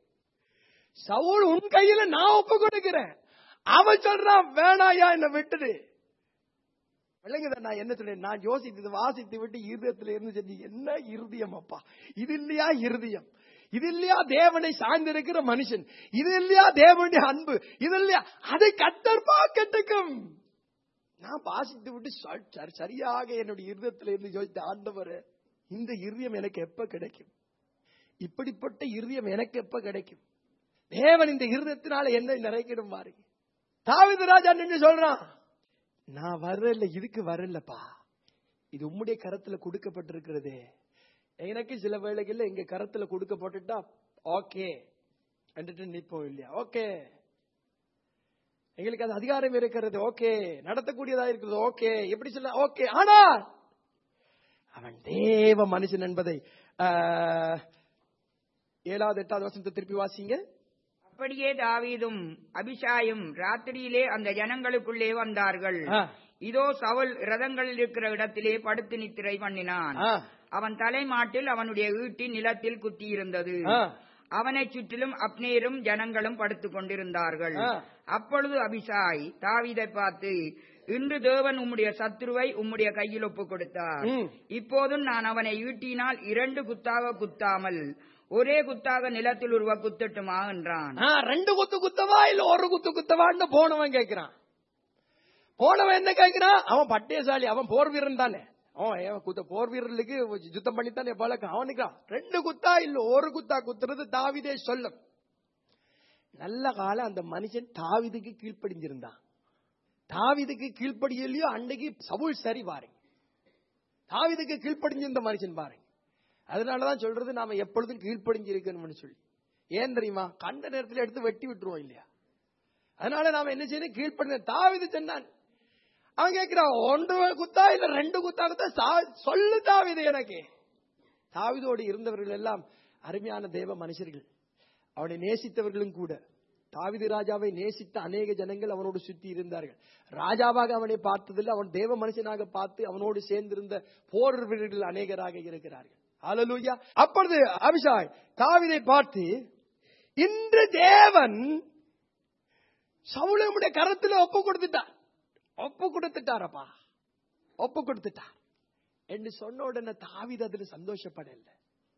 சவுல் உன் கையில நான் ஒப்பு கொடுக்கிறேன் அவன் சொல்றான் வேணாயா என்ன விட்டுடு விளங்குதா நான் என்ன சொல்றேன் நான் யோசித்து வாசித்து விட்டு இருதயத்துல இருந்து சொல்லி என்ன இருதயம் அப்பா இது இல்லையா இருதயம் இது இல்லையா தேவனை சார்ந்திருக்கிற மனுஷன் இது இல்லையா தேவனுடைய அன்பு இது இல்லையா அதை கத்தர் பார்க்கட்டுக்கும் நான் வாசித்து விட்டு ச- ச- சரியாக என்னுடைய இருதயத்துல இருந்து யோசித்த ஆண்டவர் இந்த இருதயம் எனக்கு எப்ப கிடைக்கும் இப்படிப்பட்ட இருதயம் எனக்கு எப்ப கிடைக்கும் தேவன் இந்த இருதயத்தினால என்ன நிறைக்கிடும் பாருங்க தாவிது ராஜா நின்று சொல்றான் நான் வரல இதுக்கு வரலப்பா இது உம்முடைய கரத்துல கொடுக்கப்பட்டிருக்கிறதே எனக்கு சில வேளைகள்ல எங்க கரத்துல கொடுக்கப்பட்டுட்டா ஓகே என்றுட்டு நிப்போம் இல்லையா ஓகே எங்களுக்கு அது அதிகாரம் இருக்கிறது ஓகே நடத்தக்கூடியதா இருக்கிறது ஓகே எப்படி சொல்ல ஓகே ஆனா அவன் தேவ மனுஷன் என்பதை ஆஹ், ஏழாவது எட்டாவது வசனத்தை திருப்பி வாசிங்க
அப்படியே தாவீதும் அபிஷாயும் ராத்திரியிலே அந்த ஜனங்களுக்குள்ளே வந்தார்கள்
ஆ,
இதோ சவுல் ரதங்களில் இருக்கிற இடத்திலே படுத்து நித்திரை பண்ணினான்
ஆ,
அவன் தலைமாட்டில் அவனுடைய வீட்டின் நிலத்தில் குத்தியிருந்தது
ஆ,
அவனைச் சுற்றிலும் அப்னேரும் ஜனங்களும் படுத்துக் கொண்டிருந்தார்கள்
ஆ.
அப்பொழுது அபிஷாய் தாவீதை பார்த்து இன்று தேவன் உம்முடைய சத்துருவை உம்முடைய கையில் ஒப்புக் கொடுத்தார்
ம்.
இப்போதும் நான் அவனை ஈட்டினால் இரண்டு குத்தாக குத்தாமல் ஒரே குத்தாக நிலத்தில் உருவ குத்தட்டுமா என்றான்
ஆ, ரெண்டு குத்து குத்தவா இல்ல ஒரு குத்து குத்தவான்னு போனவன் கேட்கிறான் போனவன் என்ன கேட்கிறான் அவன் பட்டயசாலி அவன் போர் வீரன் தானே அவன் ஏன் குத்த போர் வீரர்களுக்கு யுத்தம் பண்ணித்தானே பழக்கம் அவனுக்கு ரெண்டு குத்தா இல்ல ஒரு குத்தா குத்துறது தாவிதே சொல்லும் நல்ல காலம் அந்த மனுஷன் தாவிதுக்கு கீழ்ப்படிஞ்சிருந்தான் தாவிதுக்கு கீழ்ப்படியலையோ அன்னைக்கு சவுல் சரி பாருங்க தாவிதுக்கு கீழ்ப்படிஞ்சிருந்த மனுஷன் பாருங்க அதனாலதான் சொல்றது நாம எப்பொழுதும் கீழ்ப்படிஞ்சு இருக்கணும்னு சொல்லி ஏன் தெரியுமா கண்ட நேரத்துல எடுத்து வெட்டி விட்டுருவோம் இல்லையா அதனால நாம என்ன செய்யணும் கீழ்ப்படிஞ்ச தாவிது சொன்னான் அவன் கேட்கிறான் ஒன்று குத்தா இல்ல ரெண்டு குத்தா குத்தா சா- சொல்லு தாவிது எனக்கு தாவிதோடு இருந்தவர்கள் எல்லாம் அருமையான தேவ மனுஷர்கள் அவனை நேசித்தவர்களும் கூட தாவிது ராஜாவை நேசித்த அநேக ஜனங்கள் அவனோடு சுத்தி இருந்தார்கள் ராஜாவாக அவனை பார்த்ததில்லை அவன் தேவ மனுஷனாக பார்த்து அவனோடு சேர்ந்திருந்த போர் வீரர்கள் அநேகராக இருக்கிறார்கள் ஹalleluya அப்பொழுது அபிஷாய் தாவிதை பார்த்து இன்று தேவன் சவுளமுடைய கரத்துல ஒப்பு கொடுத்துட்டார் ஒப்பு கொடுத்துட்டாரப்பா ஒப்பு கொடுத்துட்டார் என்று சொன்ன உடனே தாவிது அதுல சந்தோஷப்படல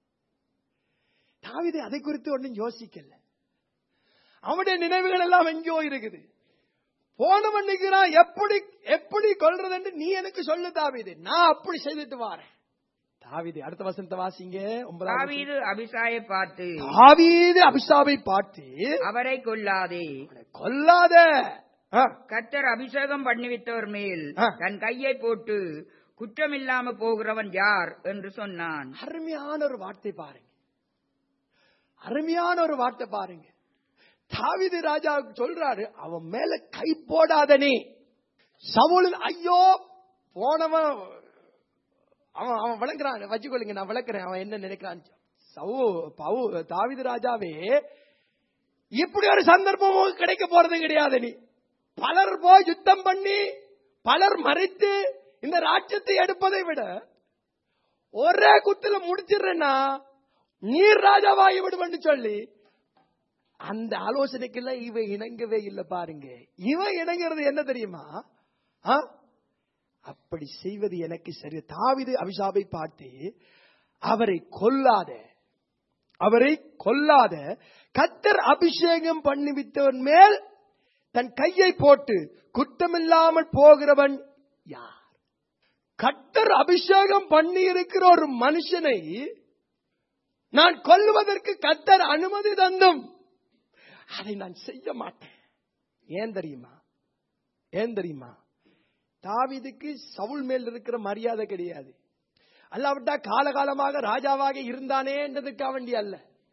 தாவிது அதை குறித்து ஒன்றும் யோசிக்கல அவனுடைய நினைவுகள் எல்லாம் எங்கேயோ இருக்குது போனவன் நிக்கிறான் எப்படி எப்படி கொல்றதுன்னு நீ எனக்கு சொல்லு தாவீது நான் அப்படி செய்துட்டு வாரேன் தாவீது அடுத்த வசனத்தை வாசிங்க ஒன்பதாவது வசனம்.
தாவீது அபிசாயை பார்த்து
தாவீது அபிஷாவை பார்த்து
அவரை கொல்லாதே
அவனை கொல்லாத ஆ,
கர்த்தர் அபிஷேகம் பண்ணிவித்தவர் மேல்
ஆ.
தன் கையை போட்டு குற்றமில்லாம போகிறவன் யார் என்று சொன்னான்
அருமையான ஒரு வார்த்தை பாருங்க அருமையான ஒரு வார்த்தை பாருங்க தாவீது ராஜா சொல்றாரு அவன் மேல கை போடாத நீ சவுல் ஐயோ போனவன் அவன் அவன் விளக்குறான் வச்சுக்கொள்ளுங்க நான் விளக்குறேன் அவன் என்ன நினைக்கிறான் சவு பவு தாவீது ராஜாவே இப்படி ஒரு சந்தர்ப்பமும் கிடைக்க போறது கிடையாது நீ பலர் போய் யுத்தம் பண்ணி பலர் மறைத்து இந்த ராஜ்யத்தை எடுப்பதை விட ஒரே குத்துல முடிச்சிடுறேன்னா நீர் ராஜாவாகி விடுவன்னு சொல்லி அந்த ஆலோசனைக்குள்ள இவ இணங்கவே இல்லை பாருங்க இவன் இணங்கிறது என்ன தெரியுமா ஆ? அப்படி செய்வது எனக்கு சரி தாவிது அபிஷாபை பார்த்து அவரை கொல்லாத அவரை கொல்லாத கத்தர் அபிஷேகம் பண்ணிவித்தவன் மேல் தன் கையை போட்டு குற்றமில்லாமல் போகிறவன் யார் கத்தர் அபிஷேகம் பண்ணி இருக்கிற ஒரு மனுஷனை நான் கொல்லுவதற்கு கத்தர் அனுமதி தந்தும் அதை நான் செய்ய மாட்டேன் ஏன் தெரியுமா ஏன் தெரியுமா தாவீதுக்கு சவுல் மேல் இருக்கிற மரியாதை கிடையாது அல்லாவிட்டா காலகாலமாக ராஜாவாக இருந்தானே என்றதுக்காக வேண்டிய அல்ல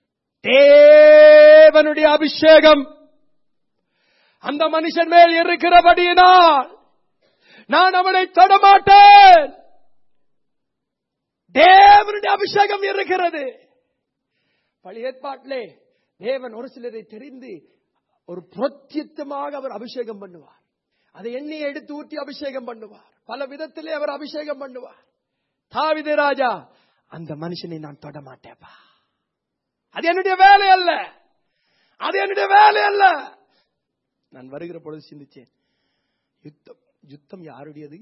தேவனுடைய அபிஷேகம் அந்த மனுஷன் மேல் இருக்கிறபடியினால் நான் அவனை தொடமாட்டேன் தேவனுடைய அபிஷேகம் இருக்கிறது பழைய ஏற்பாட்டிலே தேவன் ஒரு சிலரை தெரிந்து ஒரு பிரத்யத்தமாக அவர் அபிஷேகம் பண்ணுவார் அதை எண்ணெயை எடுத்து ஊற்றி அபிஷேகம் பண்ணுவார் பல விதத்திலே அவர் அபிஷேகம் பண்ணுவார் தாவிது ராஜா அந்த மனுஷனை நான் தொட மாட்டேப்பா அது என்னுடைய வேலை அல்ல அது என்னுடைய வேலை அல்ல நான் வருகிற பொழுது சிந்திச்சேன் யுத்தம் யுத்தம் யாருடையது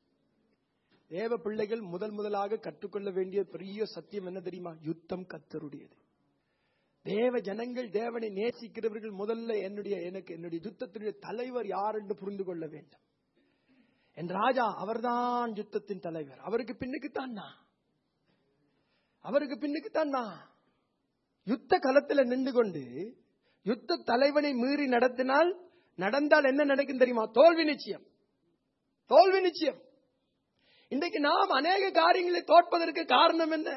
தேவ பிள்ளைகள் முதல் முதலாக கற்றுக்கொள்ள வேண்டிய பெரிய சத்தியம் என்ன தெரியுமா யுத்தம் கத்தருடையது தேவ ஜனங்கள் தேவனை நேசிக்கிறவர்கள் முதல்ல என்னுடைய எனக்கு என்னுடைய யுத்தத்தினுடைய தலைவர் யார் என்று புரிந்து கொள்ள வேண்டும் என் ராஜா அவர்தான் யுத்தத்தின் தலைவர் அவருக்கு பின்னுக்குத்தான் நான் அவருக்கு பின்னுக்குத்தான் நான் யுத்த களத்தில் நின்று கொண்டு யுத்த தலைவனை மீறி நடத்தினால் நடந்தால் என்ன நடக்கும் தெரியுமா தோல்வி நிச்சயம் தோல்வி நிச்சயம் இன்றைக்கு நாம் அநேக காரியங்களை தோற்பதற்கு காரணம் என்ன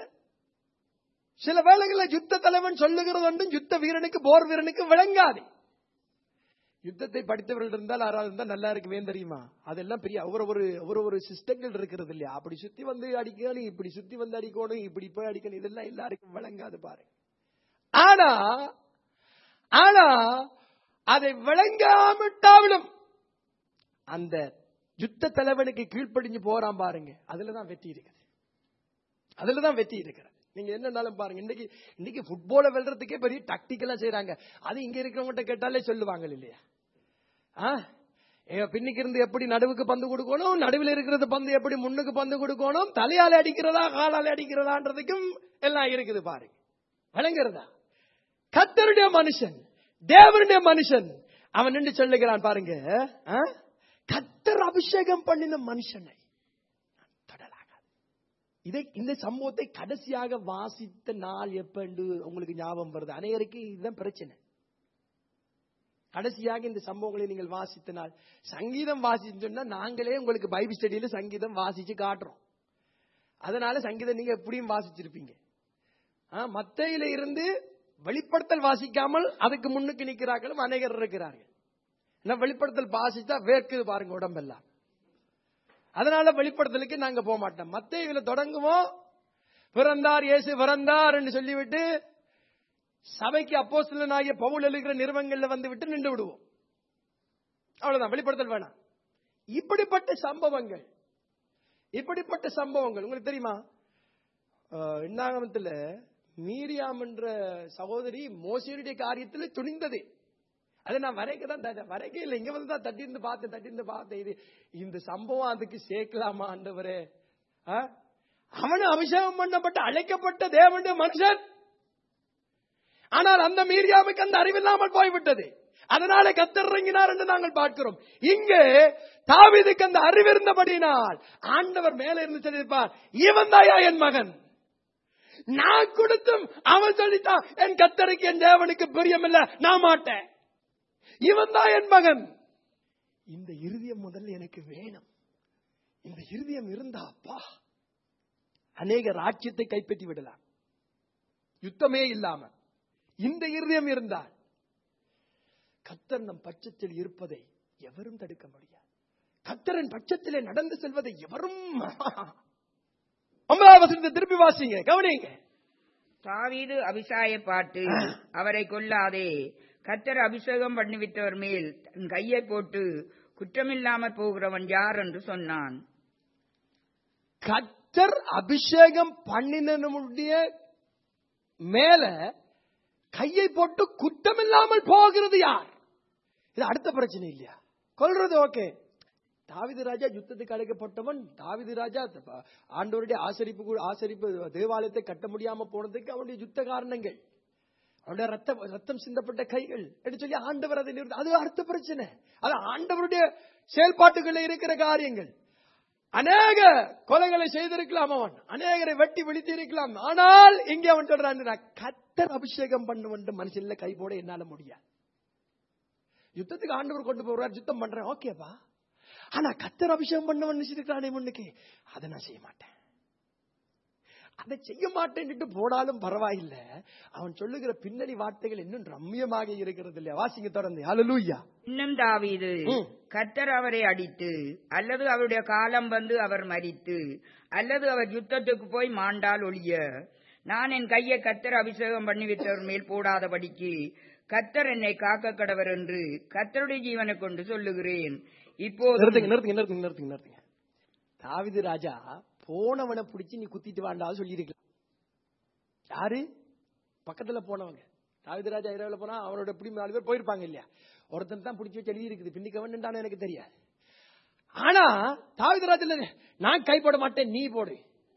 சில வேளைகளில் யுத்த தலைவன் சொல்லுகிறது ஒன்றும் யுத்த வீரனுக்கு போர் வீரனுக்கு விளங்காது யுத்தத்தை படித்தவர்கள் இருந்தால் யாராவது இருந்தால் நல்லா இருக்குமே தெரியுமா அதெல்லாம் பெரிய ஒரு ஒரு ஒரு ஒரு சிஸ்டங்கள் இருக்கிறது இல்லையா அப்படி சுத்தி வந்து அடிக்கணும் இப்படி சுத்தி வந்து அடிக்கணும் இப்படி போய் அடிக்கணும் இதெல்லாம் எல்லாருக்கும் விளங்காது பாருங்க ஆனா ஆனா அதை விளங்காமட்டாவிலும் அந்த யுத்த தலைவனுக்கு கீழ்ப்படிஞ்சு போறான் பாருங்க அதுலதான் வெற்றி இருக்குது அதுலதான் வெற்றி இருக்கிறது நீங்க என்னன்னாலும் பாருங்க இன்னைக்கு இன்னைக்கு ஃபுட்பால வெல்றதுக்கே பெரிய டாக்டிக்கலா செய்யறாங்க அது இங்க இருக்கிறவங்ககிட்ட கேட்டாலே சொல்லுவாங்க இல்லையா ஆ? ஏ, பின்னுக்கு இருந்து எப்படி நடுவுக்கு பந்து கொடுக்கணும் நடுவில் இருக்கிறது பந்து எப்படி முன்னுக்கு பந்து கொடுக்கணும் தலையால அடிக்கிறதா காலால அடிக்கிறதான்றதுக்கும் எல்லாம் இருக்குது பாருங்க விளங்குறதா கத்தருடைய மனுஷன் தேவனுடைய மனுஷன் அவன் நின்று சொல்லுகிறான் பாருங்க ஆ? கத்தர் அபிஷேகம் பண்ணின மனுஷனை நான் தொடலாகாது இதை இந்த சம்பவத்தை கடைசியாக வாசித்த நாள் எப்ப என்று உங்களுக்கு ஞாபகம் வருது அனைவருக்கு இதுதான் பிரச்சனை கடைசியாக இந்த சம்பவங்களை நீங்கள் வாசித்த நாள் சங்கீதம் வாசிச்சு சொன்னா நாங்களே உங்களுக்கு பைபிள் ஸ்டடியில சங்கீதம் வாசிச்சு காட்டுறோம் அதனால சங்கீதம் நீங்க எப்படியும் வாசிச்சிருப்பீங்க ஆ, மத்தையில இருந்து வெளிப்படுத்தல் வாசிக்காமல் அதுக்கு முன்னுக்கு நிற்கிறார்களும் அநேகர் இருக்கிறார்கள் என்ன வெளிப்படுத்தல் வாசிச்சா வேர்க்குது பாருங்க உடம்பெல்லாம் அதனால வெளிப்படுத்தலுக்கு நாங்க போக மாட்டோம் மத்தையில தொடங்குவோம் பிறந்தார் இயேசு பிறந்தார் என்று சொல்லிவிட்டு சபைக்கு அப்போஸ்தலனாகிய பவுல் எழுகிற நிறுவனங்கள்ல வந்து விட்டு நின்று விடுவோம் அவ்வளவுதான் வெளிப்படுத்தல் வேணாம் இப்படிப்பட்ட சம்பவங்கள் இப்படிப்பட்ட சம்பவங்கள் உங்களுக்கு தெரியுமா அஹ், எண்ணாகமத்துல மீரியாம் என்ற சகோதரி மோசையுடைய காரியத்துல துணிந்தது அதை நான் வரைக்க தான் தட்டேன். வரைக்க இல்லை இங்க வந்து தான் தட்டி இருந்து பார்த்தேன் தட்டி இருந்து பார்த்தேன் இது இந்த சம்பவம் அதுக்கு சேர்க்கலாமா ஆண்டவரே ஆ? அவனு அபிஷேகம் பண்ணப்பட்ட அழைக்கப்பட்ட தேவனுடைய மனுஷன் ஆனால் அந்த மீரியாவுக்கு அந்த அறிவில்லாமல் போய்விட்டது அதனால கத்தர் இறங்கினார் என்று நாங்கள் பார்க்கிறோம் இங்கே தாவீதுக்கு அந்த அறிவிருந்தபடியினால் ஆண்டவர் மேலே இருந்து சொல்லியிருப்பார் இவன் தாயா என் மகன் நான் கொடுத்தும் அவன் சொல்லிட்டான் என் கத்தருக்கு என் தேவனுக்கு பிரியமில்ல நான் மாட்டேன் இவன் தான் என் மகன் இந்த இருதயம் முதல்ல எனக்கு வேணும் இந்த இருதயம் இருந்தா அப்பா அநேக ராஜ்யத்தை கைப்பற்றி விடலாம் யுத்தமே இல்லாம இந்த இருதயம் இருந்தால் கத்தர் நம் பட்சத்தில் இருப்பதை எவரும் தடுக்க முடியாது கத்தரன் பட்சத்திலே நடந்து செல்வதை எவரும் ஒன்பதாவது வசனத்தை திருப்பி வாசிங்க கவனிங்க
தாவீது அபிசாய பாட்டு அவரை கொல்லாதே கத்தர் அபிஷேகம் பண்ணிவிட்டவர் மேல் தன் கையை போட்டு குற்றமில்லாமற் போகிறவன் யார் என்று சொன்னான்
கத்தர் அபிஷேகம் பண்ணினுடைய மேல கையை போட்டு குற்றமில்லாமல் போகிறது யார் இது அடுத்த பிரச்சனை இல்லையா கொல்றது ஓகே தாவிது ராஜா யுத்தத்துக்கு அழைக்கப்பட்டவன் தாவிது ராஜா த- ஆண்டவருடைய ஆசரிப்பு கு- ஆசரிப்பு தேவாலயத்தை கட்ட முடியாம போனதுக்கு அவனுடைய யுத்த காரணங்கள் அவனுடைய ரத்தம் ரத்தம் சிந்தப்பட்ட கைகள் என்று சொல்லி ஆண்டவர் அதை நிறுத்த அது அடுத்த பிரச்சனை அது ஆண்டவருடைய செயல்பாட்டுகளில் இருக்கிற காரியங்கள் அநேக கொலைகளை செய்திருக்கலாம் அவன் அநேகரை வெட்டி விழித்து இருக்கலாம் ஆனால் இங்கே அவன் சொல்றான் நான் கத்தர் அபிஷேகம் பண்ணுவன் மனுஷன்ல கை போட என்னால முடியாது யுத்தத்துக்கு ஆண்டவர் கொண்டு போறார் யுத்தம் பண்றேன் ஓகேப்பா ஆனா கத்தர் அபிஷேகம் பண்ணவன் நினைச்சிருக்கிறானே முன்னுக்கு அதை நான் செய்ய மாட்டேன் அதை செய்ய மாட்டேன்னுட்டு போனாலும் பரவாயில்ல அவன் சொல்லுகிற பின்னணி வார்த்தைகள் இன்னும் ரம்மியமாக இருக்கிறது இல்லையா வாசிங்க தொடர்ந்து ஹalleluya
இன்னும் தாவீது
ம்.
கத்தர் அவரை அடித்து அல்லது அவருடைய காலம் வந்து அவர் மரித்து அல்லது அவர் யுத்தத்துக்கு போய் மாண்டால் ஒழிய நான் என் கையை கத்தர் அபிஷேகம் பண்ணிவிட்டவர் மேல் போடாதபடிக்கு கத்தர் என்னை காக்க கடவர் என்று கத்தருடைய ஜீவனை கொண்டு சொல்லுகிறேன் இப்போது
நிறுத்துங்க நிறுத்துங்க நிறுத்துங்க நிறுத்துங்க நிறுத்துங்க தாவிது ராஜா போனவனை பிடிச்சு நீ குத்திட்டு வாண்டா சொல்லியிருக்கலாம் யாரு பக்கத்துல போனவங்க தாவிது ராஜா இரவுல போனா அவனோட பிடி நாலு பேர் போயிருப்பாங்க இல்லையா ஒருத்தன் தான் பிடிச்சி வச்சு எழுதி இருக்குது பின்னிக்கவன் எனக்கு தெரியாது ஆனா தாவிது ராஜா நான் கைப்பட மாட்டேன் நீ போடு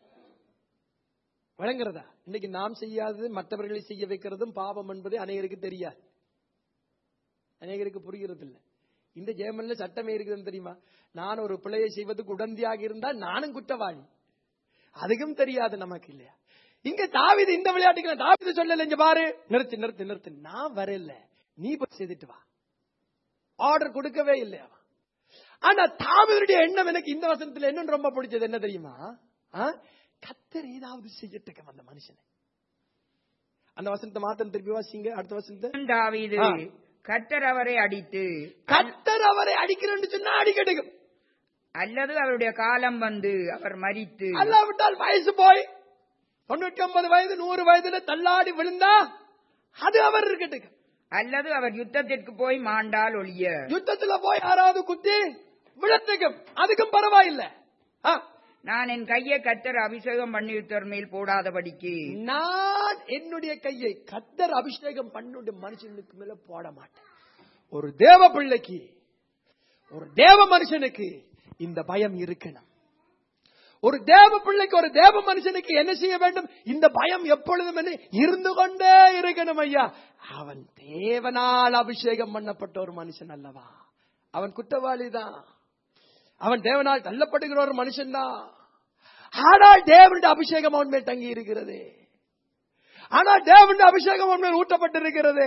வழங்குறதா இன்னைக்கு நாம் செய்யாதது மற்றவர்களை செய்ய வைக்கிறதும் பாவம் என்பது அநேகருக்கு தெரியாது அநேகருக்கு புரிகிறது இல்ல இந்த ஜெயமன்ல சட்டமே இருக்குதுன்னு தெரியுமா நான் ஒரு பிழையை செய்வதற்கு உடந்தையாக இருந்தால் நானும் குற்றவாளி அதுக்கும் தெரியாது நமக்கு இல்லையா இங்க தாவிது இந்த விளையாட்டுக்கு நான் தாவிது சொல்லல இங்க பாரு நிறுத்து நிறுத்து நிறுத்து நான் வரல நீ போய் செய்துட்டு வா ஆர்டர் கொடுக்கவே இல்லை அவன் ஆனா தாவிதனுடைய எண்ணம் எனக்கு இந்த வசனத்துல என்ன ரொம்ப பிடிச்சது என்ன தெரியுமா ஆ? கத்தர் ஏதாவது செய்யட்டுக்கும் அந்த மனுஷனை அந்த வசனத்தை மாத்திரம் திருப்பி வாசிங்க அடுத்த வசனத்தை
இன்னும் தாவீது
ஆ.
கத்தர் அவரை அடித்து
கத்தர் அவரை அடிக்கிறேன்னு சொன்னா அடிக்கட்டுக்கும்
அல்லது அவருடைய காலம் வந்து அவர் மரித்து
அல்லாவிட்டால் வயசு போய் தொண்ணூற்றி ஒன்பது வயது நூறு வயதுல தள்ளாடி விழுந்தா அது அவர் இருக்கட்டும்
அல்லது அவர் யுத்தத்திற்கு போய் மாண்டால் ஒழிய
யுத்தத்துல போய் யாராவது குத்தி விழத்துக்கும் அதுக்கும் பரவாயில்லை ஆ,
நான் என் கையை கத்தர் அபிஷேகம் பண்ணிவிட்டவர் மேல் போடாதபடிக்கு
நான் என்னுடைய கையை கத்தர் அபிஷேகம் பண்ணுடைய மனுஷனுக்கு மேல போட மாட்டேன் ஒரு தேவ பிள்ளைக்கு ஒரு தேவ மனுஷனுக்கு இந்த பயம் இருக்கணும் ஒரு தேவ பிள்ளைக்கு ஒரு தேவ மனுஷனுக்கு என்ன செய்ய வேண்டும் இந்த பயம் எப்பொழுதும் என்ன இருந்து கொண்டே இருக்கணும் ஐயா அவன் தேவனால் அபிஷேகம் பண்ணப்பட்ட ஒரு மனுஷன் அல்லவா அவன் குற்றவாளி தான் அவன் தேவனால் தள்ளப்படுகிற ஒரு மனுஷன் தான் ஆனால் தேவனுடைய அபிஷேகம் அவன் மேல் தங்கி இருக்கிறது ஆனால் தேவனுடைய அபிஷேகம் அவன் மேல் ஊட்டப்பட்டிருக்கிறது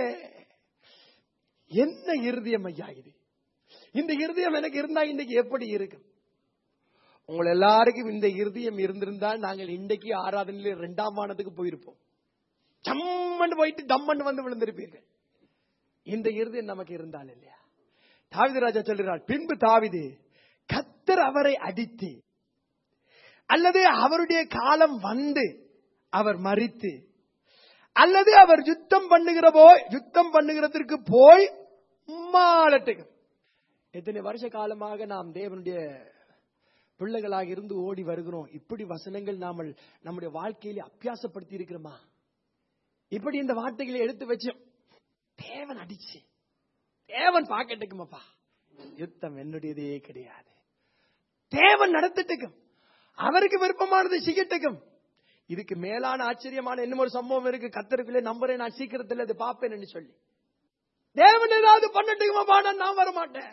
என்ன இருதயம் ஐயா இது இந்த இருதயம் எனக்கு இருந்தா இன்னைக்கு எப்படி இருக்கும் உங்கள் எல்லாருக்கும் இந்த இருதயம் இருந்திருந்தால் நாங்கள் இன்றைக்கு ஆராதனையில இரண்டாம் வானத்துக்கு போயிருப்போம் சம்மன்னு போயிட்டு தம்மன்னு வந்து விழுந்திருப்பீர்கள் இந்த இருதயம் நமக்கு இருந்தால் இல்லையா தாவிது ராஜா சொல்கிறார் பின்பு தாவிது கத்தர் அவரை அடித்து அல்லது அவருடைய காலம் வந்து அவர் மறித்து அல்லது அவர் யுத்தம் பண்ணுகிற போய் யுத்தம் பண்ணுகிறதற்கு போய் மாலட்டுக்கும் எத்தனை வருஷ காலமாக நாம் தேவனுடைய பிள்ளைகளாக இருந்து ஓடி வருகிறோம் இப்படி வசனங்கள் நாமல் நம்முடைய வாழ்க்கையில அபியாசப்படுத்தி இருக்கிறோமா இப்படி இந்த வார்த்தைகளை எடுத்து வச்சு தேவன் அடிச்சு தேவன் பாக்கட்டுக்குமாப்பா யுத்தம் என்னுடையதே கிடையாது தேவன் நடத்திட்டுக்கும் அவருக்கு விருப்பமானது செய்யட்டுக்கும் இதுக்கு மேலான ஆச்சரியமான இன்னும் ஒரு சம்பவம் இருக்கு கத்தருக்குள்ளே நம்புறேன் நான் சீக்கிரத்தில் அது பார்ப்பேன் சொல்லி தேவன் ஏதாவது பண்ணட்டுமா பாட நான் வர மாட்டேன்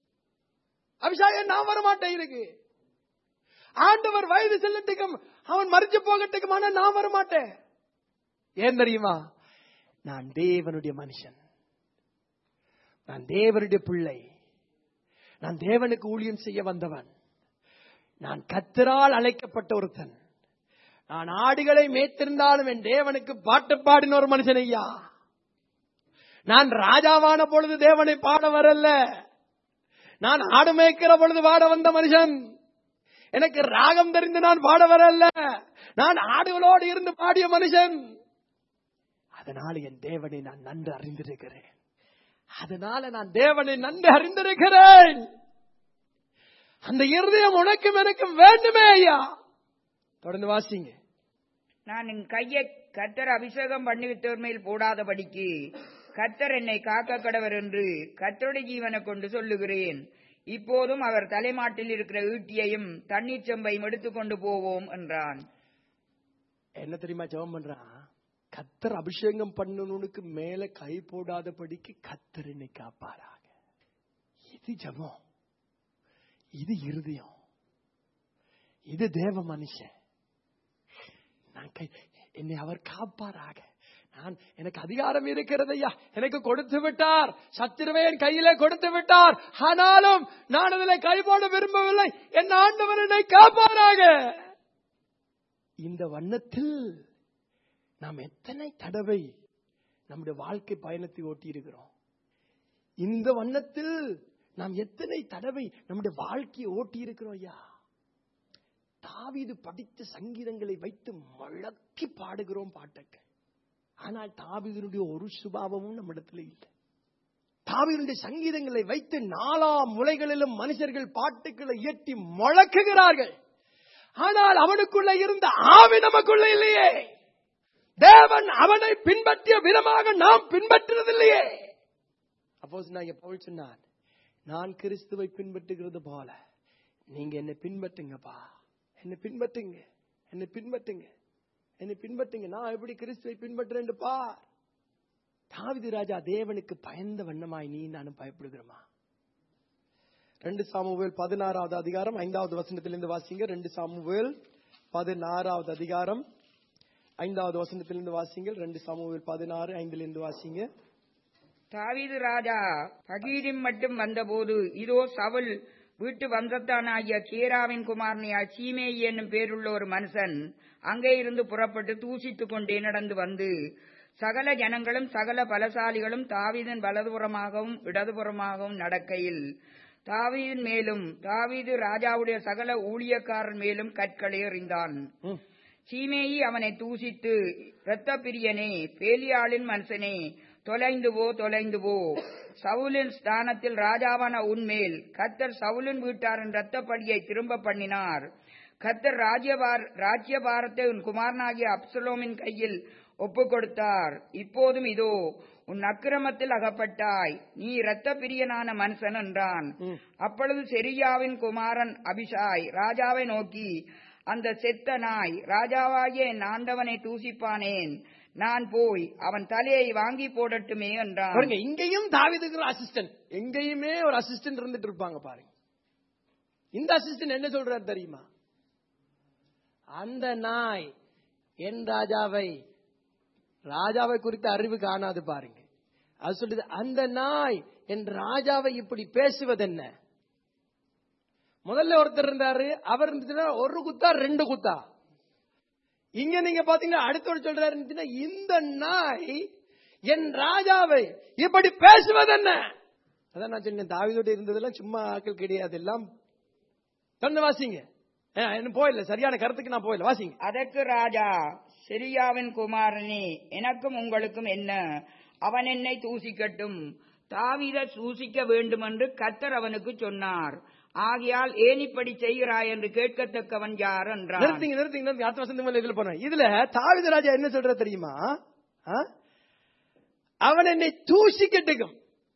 அபிஷேகம் நான் வர மாட்டேன் இருக்கு ஆண்டவர் வயது செல்லட்டுக்கும் அவன் மறிச்சு போகட்டுக்குமான நான் வர மாட்டேன் ஏன் தெரியுமா நான் தேவனுடைய மனுஷன் நான் தேவனுடைய பிள்ளை நான் தேவனுக்கு ஊழியம் செய்ய வந்தவன் நான் கத்தரால் அழைக்கப்பட்ட ஒருத்தன் நான் ஆடுகளை மேய்த்திருந்தாலும் என் தேவனுக்கு பாட்டு பாடின ஒரு மனுஷன் ஐயா நான் ராஜாவான பொழுது தேவனை பாட வரல நான் ஆடு மேய்க்கிற பொழுது பாட வந்த மனுஷன் எனக்கு ராகம் தெரிந்து நான் பாட வரல நான் ஆடுகளோடு இருந்து பாடிய மனுஷன் அதனால என் தேவனை நான் நன்கு அறிந்திருக்கிறேன் அதனால நான் தேவனை நன்கு அறிந்திருக்கிறேன் அந்த இருதயம் உனக்கும் எனக்கும் வேண்டுமே ஐயா தொடர்ந்து வாசிங்க
நான் என் கையை கத்தர் அபிஷேகம் பண்ணிவிட்டோர் மேல் போடாதபடிக்கு கத்தர் என்னை காக்க கடவர் என்று கத்தருடைய ஜீவனை கொண்டு சொல்லுகிறேன் இப்போதும் அவர் தலைமாட்டில் இருக்கிற ஈட்டியையும் தண்ணீர் செம்பையும் எடுத்துக்கொண்டு போவோம் என்றான்
என்ன தெரியுமா ஜெபம் பண்றான் கத்தர் அபிஷேகம் பண்ணணுனுக்கு மேல கை போடாதபடிக்கு கத்தர் என்னை காப்பாராக இது ஜெபம் இது இருதயம் இது தேவ மனுஷன் நான் கை என்னை அவர் காப்பாராக நான் எனக்கு அதிகாரம் இருக்கிறது ஐயா எனக்கு கொடுத்து விட்டார் சத்திரவே என் கையிலே கொடுத்து விட்டார் ஆனாலும் நான் அதில் கை போட விரும்பவில்லை என் ஆண்டவர் என்னை காப்பாராக இந்த வண்ணத்தில் நாம் எத்தனை தடவை நம்முடைய வாழ்க்கை பயணத்தை ஓட்டி இருக்கிறோம் இந்த வண்ணத்தில் நாம் எத்தனை தடவை நம்முடைய வாழ்க்கையை ஓட்டி இருக்கிறோம் ஐயா தாவீது படித்த சங்கீதங்களை வைத்து மழக்கி பாடுகிறோம் பாட்டுக்கு ஆனால் தாவீதனுடைய ஒரு சுபாவமும் நம்மிடத்தில் இல்லை தாவீதுடைய சங்கீதங்களை வைத்து நாலா முளைகளிலும் மனுஷர்கள் பாட்டுக்களை இயற்றி முழக்குகிறார்கள் ஆனால் அவனுக்குள்ள இருந்த ஆவி நமக்குள்ள இல்லையே தேவன் அவனை பின்பற்றிய விதமாக நாம் பின்பற்றுறதில்லையே அப்போ நான் பவுல் சொன்னான் நான் கிறிஸ்துவை பின்பற்றுகிறது போல நீங்க என்னை பின்பற்றுங்கப்பா என்னை பின்பற்றுங்க என்னை பின்பற்றுங்க என்னை பின்பற்றுங்க நான் எப்படி கிறிஸ்துவை பின்பற்றுறேன் பார் தாவிது ராஜா தேவனுக்கு பயந்த வண்ணமாய் நீ நானும் பயப்படுகிறோமா ரெண்டு சாமுவேல் பதினாறாவது அதிகாரம் ஐந்தாவது வசனத்திலிருந்து வாசிங்க ரெண்டு சாமுவேல் பதினாறாவது அதிகாரம் ஐந்தாவது வசனத்திலிருந்து வாசிங்க ரெண்டு சாமுவேல் பதினாறு ஐந்திலிருந்து வாசிங்க
தாவீது ராஜா பகீரிம் மட்டும் வந்தபோது இதோ சவுல் வீட்டு வம்சத்தானாகிய கீராவின் குமாரனியா சீமேயி என்னும் பேருள்ள ஒரு மனுஷன் அங்கே இருந்து புறப்பட்டு தூசித்துக் கொண்டே நடந்து வந்து சகல ஜனங்களும் சகல பலசாலிகளும் தாவீதின் வலதுபுறமாகவும் இடதுபுறமாகவும் நடக்கையில் தாவீதின் மேலும் தாவீது ராஜாவுடைய சகல ஊழியக்காரர் மேலும் கற்களை எறிந்தான்
ம்.
சீமேயி அவனை தூசித்து இரத்த பிரியனே பேலியாளின் மனுஷனே தொலைந்து போ தொலைந்து போ சவுலின் ஸ்தானத்தில் ராஜாவான உன்மேல் கத்தர் சவுலின் வீட்டாரின் இரத்தப்படியை திரும்ப பண்ணினார் கத்தர் ராஜ்யபார ராஜ்யபாரத்தை உன் குமாரனாகிய அப்சலோமின் கையில் ஒப்புக் கொடுத்தார் இப்போதும் இதோ உன் அக்கிரமத்தில் அகப்பட்டாய் நீ இரத்த பிரியனான மனுஷன் என்றான்
ம்.
அப்பொழுது செரியாவின் குமாரன் அபிஷாய் ராஜாவை நோக்கி அந்த செத்த நாய் ராஜாவாகிய என் ஆண்டவனை தூசிப்பானேன் நான் போய் அவன் தலையை வாங்கி போடட்டுமே என்றான்
பாருங்க இங்கேயும் தாவீதுக்கு ஒரு அசிஸ்டன்ட் எங்கேயுமே ஒரு அசிஸ்டன்ட் இருந்துட்டு இருப்பாங்க பாருங்க இந்த அசிஸ்டன்ட் என்ன சொல்றாரு தெரியுமா அந்த நாய் என் ராஜாவை ராஜாவை குறித்த அறிவு காணாது பாருங்க அது சொல்லுது அந்த நாய் என் ராஜாவை இப்படி பேசுவது என்ன முதல்ல ஒருத்தர் இருந்தாரு அவர் இருந்துச்சுன்னா ஒரு குத்தா ரெண்டு குத்தா இங்க நீங்க பாத்தீங்கன்னா அடுத்தவர் சொல்றாரு இருந்துச்சுன்னா, இந்த நாய் என் ராஜாவை இப்படி பேசுவது என்ன அதான் நான் சொன்னேன் தாவிதோட இருந்ததெல்லாம் சும்மா ஆட்கள் கிடையாது எல்லாம் தொன்னு வாசிங்க ஆ, என்ன போயில்ல சரியான கருத்துக்கு நான் போயில வாசிங்க
அதற்கு ராஜா செரியாவின் குமாரனே எனக்கும் உங்களுக்கும் என்ன அவன் என்னை தூசிக்கட்டும் தாவீத தூசிக்க வேண்டும் என்று கத்தர் அவனுக்கு சொன்னார் ஆகையால் ஏன் இப்படி செய்கிறாய் என்று கேட்கத்தக்கவன் யார் என்றான்
நிறுத்திங்க நிறுத்திங்க நிறுத்திங்க அடுத்த வசந்த மேல இதுல போறேன் இதுல தாவித ராஜா என்ன சொல்ற தெரியுமா ஆ? அவன் என்னை தூசிக்கட்டுக்கும்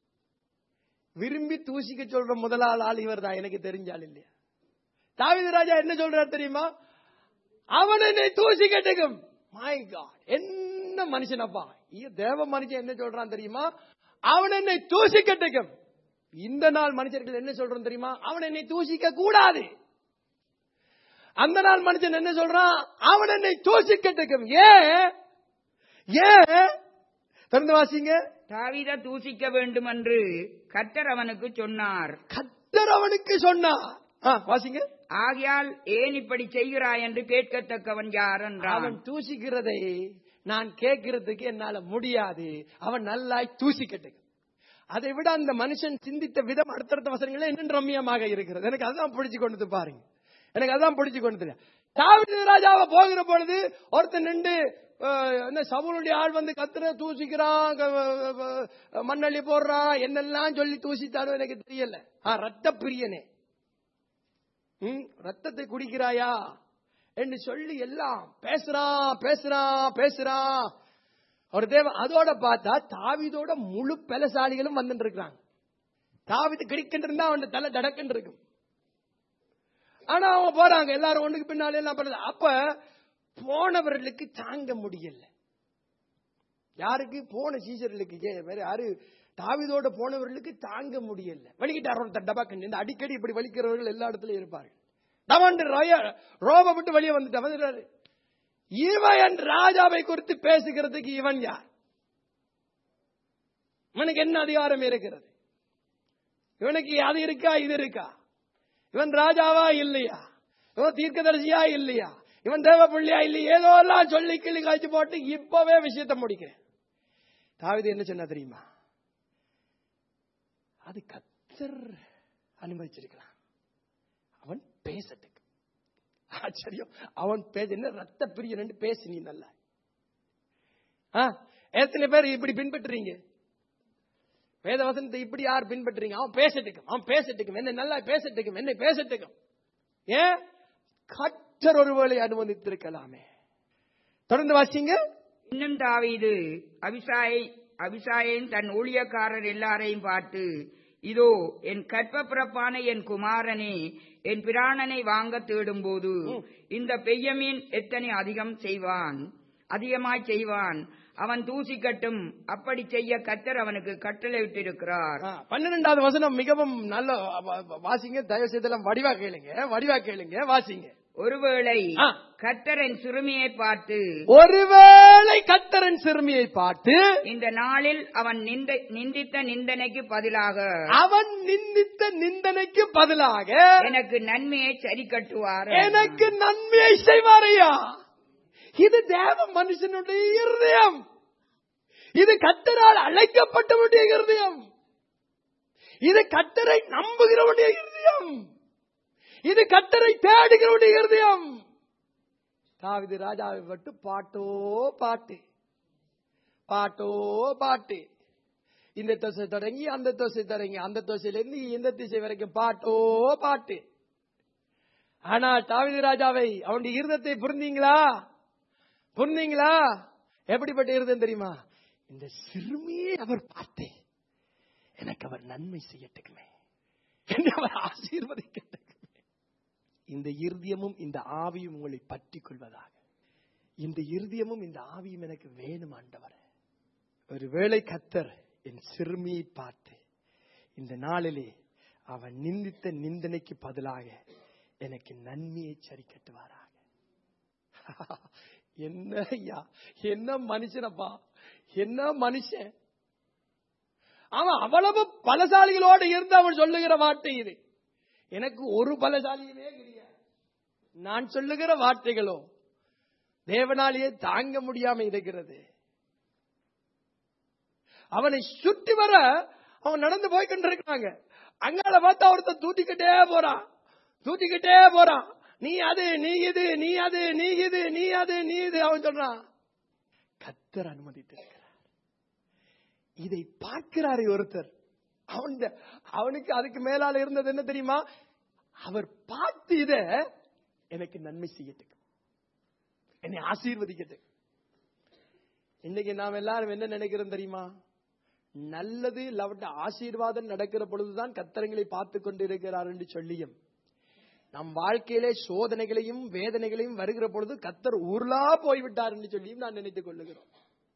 விரும்பி தூசிக்க சொல்ற முதலாள் ஆள் இவர் தான் எனக்கு தெரிஞ்சால் இல்லையா தாவித ராஜா என்ன சொல்றார் தெரியுமா அவன் என்னை தூசிக்கட்டுக்கும் மை காட் என்ன என்ன மனுஷனப்பா இ- தேவ மனுஷன் என்ன சொல்றான் தெரியுமா அவன் என்னை தூசிக்கட்டுக்கும் இந்த நாள் மனுஷர்கள் என்ன சொல்றோம் தெரியுமா அவன் என்னை தூசிக்க கூடாது அந்த நாள் மனுஷன் என்ன சொல்றான் அவன் என்னை தூசிக்கட்டுக்கும் ஏன் ஏன் திறந்து வாசிங்க
தாவீத தூசிக்க வேண்டும் என்று கர்த்தர் அவனுக்கு சொன்னார்
கத்தர் அவனுக்கு சொன்னா ஆ, வாசிங்க
ஆகையால் ஏன் இப்படி செய்கிறாய் என்று கேட்கத்தக்கவன் யார் என்றான்
அவன் தூசிக்கிறதை நான் கேட்கறதுக்கு என்னால முடியாது அவன் நல்லாய் தூசிக்கட்டுங்க அதை விட அந்த மனுஷன் சிந்தித்த விதம் அடுத்தடுத்த வசனங்களே இன்னும் ரம்மியமாக இருக்கிறது எனக்கு அதுதான் பிடிச்சு கொண்டு பாருங்க எனக்கு அதான் பிடிச்சு கொண்டு தாவித ராஜாவை போகிற பொழுது ஒருத்தன் நின்று அஹ், என்ன சவுளுடைய ஆள் வந்து கத்துற தூசிக்கிறான் க- அஹ், மண்ணள்ளி போடுறான் என்னெல்லாம் சொல்லி தூசித்தாலும் எனக்கு தெரியல ஆ ரத்த பிரியனே ம், ரத்தத்தை குடிக்கிறாயா என்று சொல்லி எல்லாம் பேசுறான் பேசுறான் பேசுறான் ஒரு தேவ அதோட பார்த்தா தாவிதோட முழு பலசாலிகளும் வந்துட்டு இருக்கிறாங்க தாவிது கிடைக்கிட்டு இருந்தா அவன் தலை டடக்குன்னு இருக்கும் ஆனா அவங்க போறாங்க எல்லாரும் ஒண்ணுக்கு பின்னாலே எல்லாம் பண்ணுது அப்ப போனவர்களுக்கு தாங்க முடியல யாருக்கு போன சீசர்களுக்கு ஏ- வேற யாரு தாவிதோட போனவர்களுக்கு தாங்க முடியல வலிக்கிட்டார் ஒருத்தர் டபாக்கன் இந்த அடிக்கடி இப்படி வலிக்கிறவர்கள் எல்லா இடத்துலயும் இருப்பார்கள் டமாண்டு ரோப விட்டு வெளியே வந்துட்டு வந்துட்டாரு இவன் ராஜாவை குறித்து பேசுகிறதுக்கு இவன் யார் இவனுக்கு என்ன அதிகாரம் இருக்கிறது இவனுக்கு அது இருக்கா இது இருக்கா இவன் ராஜாவா இல்லையா இவன் தீர்க்கதரிசியா இல்லையா இவன் தேவ பிள்ளையா இல்லையா ஏதோ எல்லாம் சொல்லி கிள்ளி காய்ச்சி போட்டு இப்பவே விஷயத்தை முடிக்கிறேன் தாவிது என்ன சொன்னா தெரியுமா அது கத்தர் அனுமதிச்சிருக்கலாம் அவன் பேசட்டுக்கு ஆச்சரியம் அவன் பேச என்ன ரத்த பிரியன் பேசு நீ நல்லா ஆ, எத்தனை பேர் இப்படி பின்பற்றுறீங்க வேத வசனத்தை இப்படி யார் பின்பற்றுறீங்க அவன் பேசட்டுக்கும் அவன் பேசட்டுக்கும் என்ன நல்லா பேசட்டுக்கும் என்னை பேசட்டுக்கும் ஏன் கற்றர் ஒருவேளை அனுமதித்திருக்கலாமே தொடர்ந்து வாசிங்க
இன்னும் தாவீது அபிசாயை அபிசாயின் தன் ஊழியக்காரர் எல்லாரையும் பார்த்து இதோ என் கற்ப பிறப்பான என் குமாரனே என் பிராணனை வாங்க தேடும்போது இந்த பெய்யமீன் எத்தனை அதிகம் செய்வான் அதிகமாய் செய்வான் அவன் தூசிக்கட்டும் அப்படி செய்ய கத்தர் அவனுக்கு கட்டளையிட்டிருக்கிறார்
ஆ, பன்னிரெண்டாவது வசனம் மிகவும் நல்ல வ- வ- வாசிங்க தயவு செய்து எல்லாம் வடிவா கேளுங்க வடிவா கேளுங்க வாசிங்க
ஒருவேளை
ஆ.
கத்தரின் சிறுமியை பார்த்து
ஒருவேளை கத்தரன் சிறுமியை பார்த்து
இந்த நாளில் அவன் நிந்த நிந்தித்த நிந்தனைக்கு பதிலாக
அவன் நிந்தித்த நிந்தனைக்கு பதிலாக
எனக்கு நன்மையை சரி கட்டுவார்
எனக்கு நன்மையை செய்வாரையா இது தேவ மனுஷனுடைய இருதயம் இது கத்தரால் அழைக்கப்பட்டவனுடைய இருதயம் இது கத்தரை நம்புகிறவனுடைய இருதயம் இது கத்தரை தேடுகிறவனுடைய இருதயம் தாவிது ராஜாவை விட்டு பாட்டோ பாட்டு பாட்டோ பாட்டு இந்த தோசை தொடங்கி அந்த தோசை தொடங்கி அந்த தோசையிலிருந்து இந்த திசை வரைக்கும் பாட்டோ பாட்டு ஆனா தாவிது ராஜாவை அவனுடைய இருதத்தை புரிந்தீங்களா புரிந்தீங்களா எப்படிப்பட்ட இருதம் தெரியுமா இந்த சிறுமியை அவர் பார்த்து எனக்கு அவர் நன்மை செய்யட்டுக்குமே என்னை அவர் ஆசீர்வதிக்கட்டுமே இந்த இருதயமும் இந்த ஆவியும் உங்களை பற்றிக் கொள்வதாக இந்த இருதயமும் இந்த ஆவியும் எனக்கு வேணும் ஆண்டவர் ஒரு வேளை கத்தர் என் சிறுமியை பார்த்து இந்த நாளிலே அவன் நிந்தித்த நிந்தனைக்கு பதிலாக எனக்கு நன்மையை சரி கட்டுவாராக என்ன ஐயா என்ன மனுஷனப்பா என்ன மனுஷன் அவன் அவ்வளவு பலசாலிகளோடு இருந்து அவன் சொல்லுகிற வார்த்தை இது எனக்கு ஒரு பலசாலியுமே கிடையாது நான் சொல்லுகிற வார்த்தைகளோ தேவனாலேயே தாங்க முடியாம இருக்கிறது அவனை சுற்றி வர அவன் நடந்து போய் கொண்டிருக்காங்க அங்கால பார்த்தா ஒருத்தன் தூத்திக்கிட்டே போறான் தூத்திக்கிட்டே போறான் நீ அது நீ இது நீ அது நீ இது நீ அது நீ இது அவன் சொல்றான் கத்தர் அனுமதித்திருக்கிறார் இதை பார்க்கிறாரே ஒருத்தர் அவன் அவனுக்கு அதுக்கு மேலால இருந்தது என்ன தெரியுமா அவர் பார்த்து இத எனக்கு நன்மை செய்யட்டுக்கு என்னை ஆசீர்வதிக்கட்டு இன்னைக்கு நாம் எல்லாரும் என்ன நினைக்கிறோம் தெரியுமா நல்லது இல்லாவிட்ட ஆசீர்வாதம் நடக்கிற பொழுதுதான் கத்தரங்களை பார்த்து கொண்டிருக்கிறார் என்று சொல்லியும் நம் வாழ்க்கையிலே சோதனைகளையும் வேதனைகளையும் வருகிற பொழுது கத்தர் ஊர்லா போய்விட்டார் என்று சொல்லியும் நான் நினைத்துக் கொள்ளுகிறோம்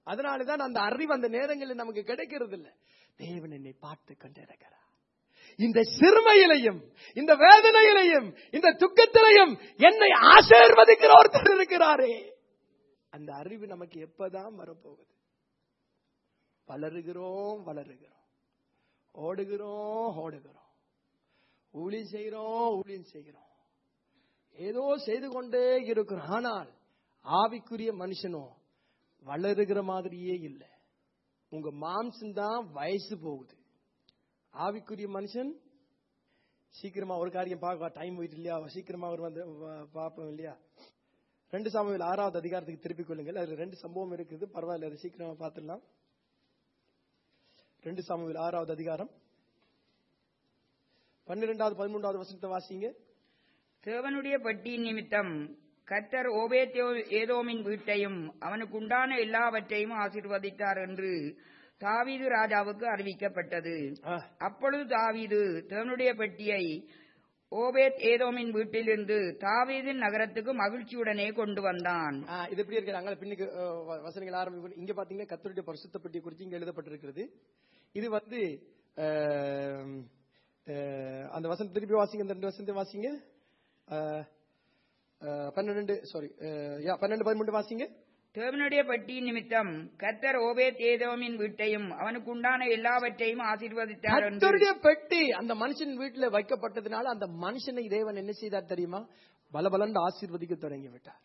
அதனாலதான் அந்த அறிவு அந்த நேரங்களில் நமக்கு கிடைக்கிறது இல்ல தேவன் என்னை பார்த்து கொண்டிருக்கிறார் இந்த சிறுமையிலையும் இந்த வேதனையிலையும் இந்த துக்கத்திலையும் என்னை ஆசீர்வதிக்கிற ஒருத்தர் இருக்கிறாரே அந்த அறிவு நமக்கு எப்பதான் வரப்போகுது வளருகிறோம் வளருகிறோம் ஓடுகிறோம் ஓடுகிறோம் ஊழியம் செய்கிறோம் ஊழியம் செய்கிறோம் ஏதோ செய்து கொண்டே இருக்கிறோம் ஆனால் ஆவிக்குரிய மனுஷனோ வளருகிற மாதிரியே இல்லை உங்க மாம்சம் தான் வயசு போகுது ஆவிக்குரிய மனுஷன் சீக்கிரமா ஒரு காரியம் பார்க்க டைம் போயிட்டு இல்லையா சீக்கிரமா அவர் வந்து வ- பார்ப்போம் இல்லையா ரெண்டு சம்பவம் ஆறாவது அதிகாரத்துக்கு திருப்பிக் கொள்ளுங்கள் அதுல ரெண்டு சம்பவம் இருக்குது பரவாயில்ல அதை சீக்கிரமா பார்த்துடலாம் ரெண்டு சாமுவேல் ஆறாவது அதிகாரம் பன்னிரெண்டாவது பதிமூன்றாவது வசனத்தை வாசிங்க
தேவனுடைய பட்டியின் நிமித்தம் கர்த்தர் ஓபேத் ஏதோமின் வீட்டையும் அவனுக்கு உண்டான எல்லாவற்றையும் ஆசீர்வதித்தார் என்று தாவீது ராஜாவுக்கு அறிவிக்கப்பட்டது
ஆ,
அப்பொழுது தாவீது தேவனுடைய பெட்டியை ஓபேத் ஏதோமின் வீட்டிலிருந்து தாவீதின் நகரத்துக்கு மகிழ்ச்சியுடனே கொண்டு வந்தான்
ஆ, இது எப்படி இருக்கு அங்கே பின்னுக்கு அஹ், வ- வசனங்கள் ஆரம்பிக்கும் இங்க பாத்தீங்கன்னா கத்தருடைய பரிசுத்த பெட்டியை குறித்து இங்க எழுதப்பட்டிருக்கிறது இது வந்து அஹ், அஹ், அந்த வசனம் திருப்பி வாசிங்க இந்த ரெண்டு வசனத்தை வாசிங்க அஹ், அஹ், பன்னிரெண்டு சாரி பன்னெண்டு பதிமூன்று வாசிங்க
தேவனுடைய பட்டியின் நிமித்தம் கர்த்தர் ஓபேத் ஏதோமின் வீட்டையும் அவனுக்கு உண்டான எல்லாவற்றையும் ஆசீர்வதித்தார் என்று
கர்த்தருடைய பெட்டி அந்த மனுஷன் வீட்டுல வைக்கப்பட்டதுனால அந்த மனுஷனை தேவன் என்ன செய்தார் தெரியுமா பலபலண்டு ஆசீர்வதிக்க தொடங்கி விட்டார்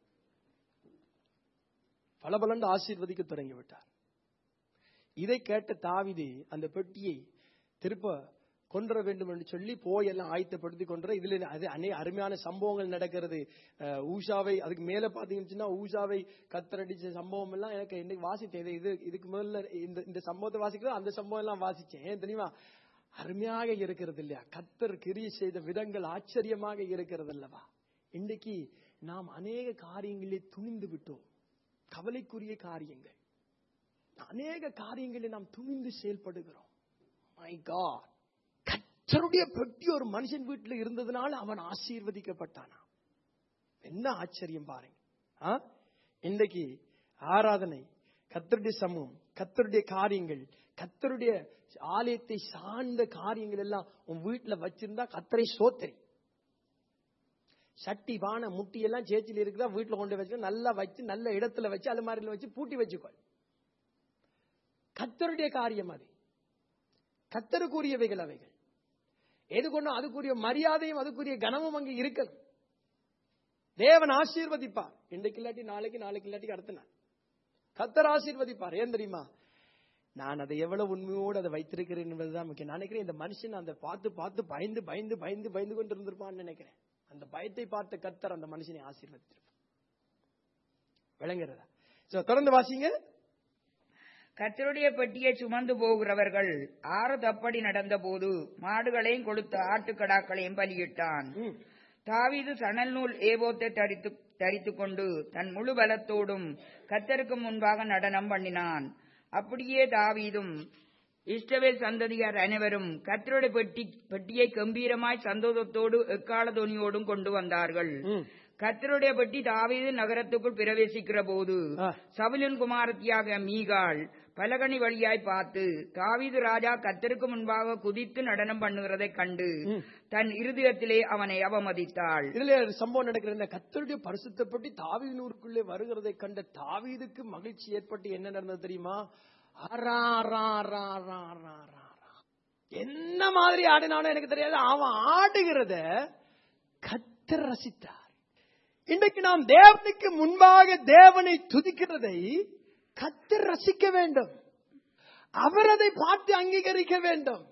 பலபலண்டு ஆசீர்வதிக்க தொடங்கி விட்டார் இதை கேட்ட தாவிது அந்த பெட்டியை திருப்ப கொன்ற வேண்டும் என்று சொல்லி போய் எல்லாம் ஆயத்தப்படுத்தி கொன்ற இதுல அது அநே அருமையான சம்பவங்கள் நடக்கிறது அஹ், ஊஷாவை அதுக்கு மேல பாத்தீங்கன்னா ஊஷாவை கத்தரடிச்ச சம்பவம் எல்லாம் எனக்கு இன்னைக்கு வாசித்தேன் இது- இது இதுக்கு முதல்ல இந்த இந்த சம்பவத்தை வாசிக்கிறது அந்த சம்பவம் எல்லாம் வாசிச்சேன் ஏன் தெரியுமா அருமையாக இருக்கிறது இல்லையா கத்தர் கிரியை செய்த விதங்கள் ஆச்சரியமாக இருக்கிறது அல்லவா இன்னைக்கு நாம் அநேக காரியங்களில் துணிந்து விட்டோம் கவலைக்குரிய காரியங்கள் அநேக காரியங்களில் நாம் துணிந்து செயல்படுகிறோம் மை காட் கர்த்தருடைய பெட்டி ஒரு மனுஷன் வீட்டில் இருந்ததுனால அவன் ஆசீர்வதிக்கப்பட்டானா என்ன ஆச்சரியம் பாருங்க ஆ? இன்றைக்கு ஆராதனை கத்தருடைய சமூகம் கத்தருடைய காரியங்கள் கத்தருடைய ஆலயத்தை சார்ந்த காரியங்கள் எல்லாம் உன் வீட்டுல வச்சிருந்தா கத்தரை சோத்தரி சட்டி பானை முட்டி எல்லாம் சேச்சில் இருக்குதா வீட்டுல கொண்டு வச்சு நல்லா வச்சு நல்ல இடத்துல வச்சு அலுமாரியில வச்சு பூட்டி வச்சுக்கொள் கத்தருடைய காரியம் அது கத்தருக்குரியவைகள் அவைகள் எது கொண்டும் அதுக்குரிய மரியாதையும் அதுக்குரிய கனமும் அங்கே இருக்கணும் தேவன் ஆசீர்வதிப்பார் இன்றைக்கு இல்லாட்டி நாளைக்கு நாளைக்கு இல்லாட்டி அடுத்த நாள் கத்தர் ஆசீர்வதிப்பார் ஏன் தெரியுமா நான் அதை எவ்வளவு உண்மையோடு அதை வைத்திருக்கிறேன் என்பதுதான் முக்கியம் நான் நினைக்கிறேன் இந்த மனுஷன் அந்த பார்த்து பார்த்து பயந்து பயந்து பயந்து பயந்து கொண்டு இருந்திருப்பான்னு நினைக்கிறேன் அந்த பயத்தை பார்த்த கத்தர் அந்த மனுஷனை ஆசீர்வதித்திருப்பார் விளங்குறதா So, தொடர்ந்து வாசிங்க
கர்த்தருடைய பெட்டியை சுமந்து போகிறவர்கள் ஆறு தப்படி நடந்தபோது மாடுகளையும் கொடுத்து ஆட்டுக்கடாக்களையும் பலியிட்டான்
ம்.
தாவீது சணல் நூல் ஏபோத்தை தரித்து தரித்துக் கொண்டு தன் முழு பலத்தோடும் கர்த்தருக்கு முன்பாக நடனம் பண்ணினான் அப்படியே தாவீதும் இஸ்ரவேல் சந்ததியார் அனைவரும் கர்த்தருடைய பெட்டி பெட்டியை கம்பீரமாய் சந்தோஷத்தோடு எக்கால துணியோடும் கொண்டு வந்தார்கள்
ம்.
கர்த்தருடைய பெட்டி தாவீது நகரத்துக்குள் பிரவேசிக்கிற போது
ஆ.
சவுலின் குமாரத்தியாக மீகாள் பலகணி வழியாய் பார்த்து தாவீது ராஜா கர்த்தருக்கு முன்பாக குதித்து நடனம் பண்ணுகிறதைக் கண்டு
ம்.
தன் இருதயத்திலே அவனை அவமதித்தாள்
இதுல ஒரு சம்பவம் நடக்கிற இந்த கத்தருடைய பரிசுத்தப்பட்டு தாவீதினூருக்குள்ளே வருகிறதை கண்ட தாவீதுக்கு மகிழ்ச்சி ஏற்பட்டு என்ன நடந்தது தெரியுமா அரா, அரா, அரா, அரா, அரா, அரா, அரா. என்ன மாதிரி ஆடினானோ எனக்கு தெரியாது அவன் ஆடுகிறத கத்தர் ரசித்தார் இன்றைக்கு நாம் தேவனுக்கு முன்பாக தேவனை துதிக்கிறதை கத்தர் ரசிக்க வேண்டும் அவர் அதை பார்த்து அங்கீகரிக்க வேண்டும்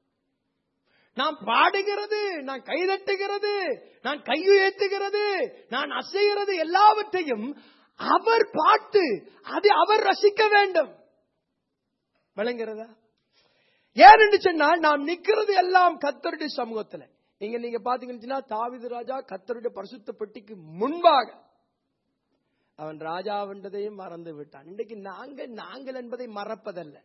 நான் பாடுகிறது நான் கைதட்டுகிறது நான் கையுயர்த்துகிறது நான் அசைகிறது எல்லாவற்றையும் அவர் பார்த்து அதை அவர் ரசிக்க வேண்டும் விளங்குறதா ஏன் என்று சொன்னால் நாம் நிக்கிறது எல்லாம் கத்தருடைய சமூகத்துல இங்க நீங்க பாத்தீங்கன்னா தாவிது ராஜா கத்தருடைய பரிசுத்த பெட்டிக்கு முன்பாக அவன் ராஜாவென்றதையும் மறந்து விட்டான் இன்றைக்கு நாங்கள் நாங்கள் என்பதை மறப்பதல்ல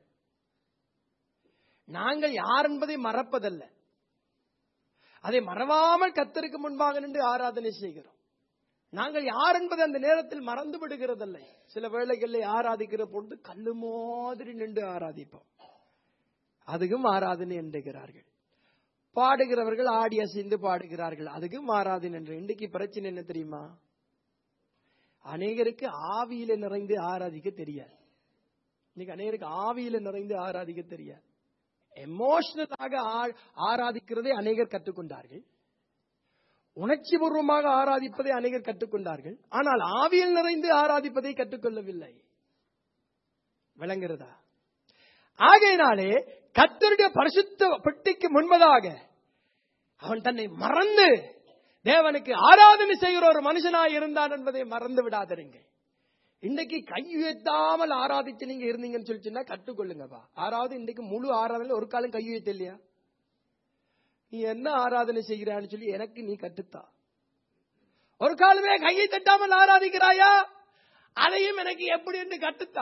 நாங்கள் யார் என்பதை மறப்பதல்ல அதை மறவாமல் கத்தருக்கு முன்பாக நின்று ஆராதனை செய்கிறோம் நாங்கள் யார் என்பதை அந்த நேரத்தில் மறந்து விடுகிறதில்லை சில வேளைகளில் ஆராதிக்கிற பொழுது கல்லு மாதிரி நின்று ஆராதிப்போம் அதுக்கும் ஆராதனை என்றுகிறார்கள் பாடுகிறவர்கள் ஆடி அசைந்து பாடுகிறார்கள் அதுக்கும் ஆராதனை என்று இன்றைக்கு பிரச்சனை என்ன தெரியுமா அநேகருக்கு ஆவியில நிறைந்து ஆராதிக்க தெரியாது இன்னைக்கு அநேகருக்கு ஆவியில நிறைந்து ஆராதிக்க தெரியாது எமோஷனலாக ஆராதிக்கிறதை அநேகர் கற்றுக்கொண்டார்கள் உணர்ச்சி பூர்வமாக ஆராதிப்பதை அநேகர் கற்றுக்கொண்டார்கள் ஆனால் ஆவியில் நிறைந்து ஆராதிப்பதை கற்றுக்கொள்ளவில்லை விளங்குறதா ஆகையினாலே கத்தருடைய பரிசுத்த பெட்டிக்கு முன்பதாக அவன் தன்னை மறந்து தேவனுக்கு ஆராதனை செய்கிற ஒரு மனுஷனாய் இருந்தான் என்பதை மறந்து விடாதீங்க இன்னைக்கு கை உயர்த்தாமல் ஆராதிச்சு நீங்க இருந்தீங்கன்னு சொல்லிச்சுன்னா கற்றுக்கொள்ளுங்கப்பா ஆறாவது இன்னைக்கு முழு ஆராதனை ஒரு காலம் கை உயர்த்த இல்லையா நீ என்ன ஆராதனை செய்கிறான்னு சொல்லி எனக்கு நீ கட்டுத்தா ஒரு காலமே கையை தட்டாமல் ஆராதிக்கிறாயா அதையும் எனக்கு எப்படி என்று கட்டுத்தா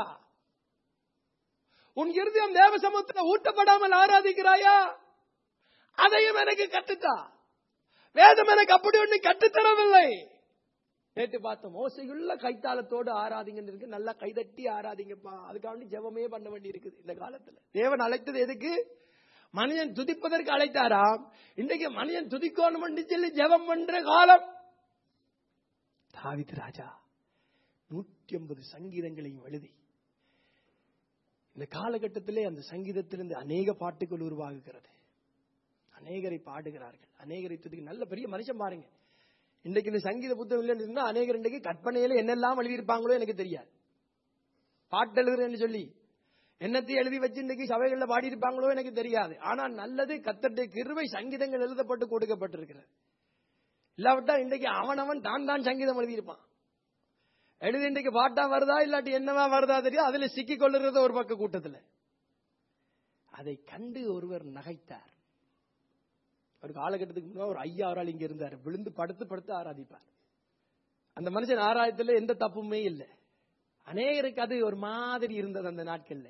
உன் இருதயம் தேவ சமூகத்தில் ஊட்டப்படாமல் ஆராதிக்கிறாயா அதையும் எனக்கு கட்டுத்தா வேதம் எனக்கு அப்படி ஒன்று கட்டுத்தரவில்லை நேற்று பார்த்தோம் மோசையுள்ள கைத்தாளத்தோடு ஆராதிங்கன்னு இருக்கு நல்லா கைதட்டி ஆராதிங்கப்பா அதுக்காண்டி ஜெபமே பண்ண வேண்டி இருக்குது இந்த காலத்துல தேவன் அழைத்தது எதுக்கு மனிதன் துதிப்பதற்கு அழைத்தாராம் இன்றைக்கு மனிதன் துதிக்கணும் சொல்லி ஜெபம் பண்ற காலம் தாவித் ராஜா நூற்றி ஐம்பது சங்கீதங்களையும் எழுதி இந்த காலகட்டத்திலே அந்த சங்கீதத்திலிருந்து அநேக பாட்டுகள் உருவாகுகிறது அநேகரை பாடுகிறார்கள் அநேகரை துதிக்க நல்ல பெரிய மனுஷன் பாருங்க இன்றைக்கு இந்த சங்கீத புத்தகம் இல்லைன்னு இருந்தா அநேகர் இன்றைக்கு கற்பனையில என்னெல்லாம் எழுதியிருப்பாங்களோ எனக்கு தெரியாது பாட்டு எழுதுறேன்னு சொல்லி என்னத்தை எழுதி வச்சு இன்றைக்கு சபைகள்ல பாடி இருப்பாங்களோ எனக்கு தெரியாது ஆனா நல்லது கத்தருடைய கிருவை சங்கீதங்கள் எழுதப்பட்டு கொடுக்கப்பட்டிருக்கிறது இல்லாவிட்டா இன்றைக்கு அவன் அவன் தான் தான் சங்கீதம் எழுதியிருப்பான் எழுதி இன்றைக்கு பாட்டா வருதா இல்லாட்டி என்னவா வருதா தெரியும் அதுல சிக்கி கொள்ளுறது ஒரு பக்க கூட்டத்துல அதை கண்டு ஒருவர் நகைத்தார் ஒரு காலகட்டத்துக்கு முன்னாடி ஒரு ஐயா ஆள் இங்க இருந்தார் விழுந்து படுத்து படுத்து ஆராதிப்பார் அந்த மனுஷன் ஆராயத்துல எந்த தப்புமே இல்லை அநேகருக்கு அது ஒரு மாதிரி இருந்தது அந்த நாட்கள்ல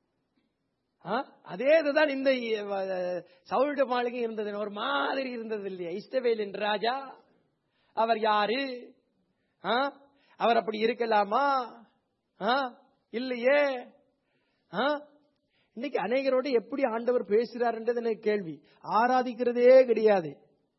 அதே இதுதான் இந்த சவுளுடைய மாளிகை இருந்தது ஒரு மாதிரி இருந்தது இல்லையா இஷ்டவேலின் ராஜா அவர் யாரு அவர் அப்படி இருக்கலாமா இல்லையே இன்னைக்கு அநேகரோடு எப்படி ஆண்டவர் பேசுறாருன்றது எனக்கு கேள்வி ஆராதிக்கிறதே கிடையாது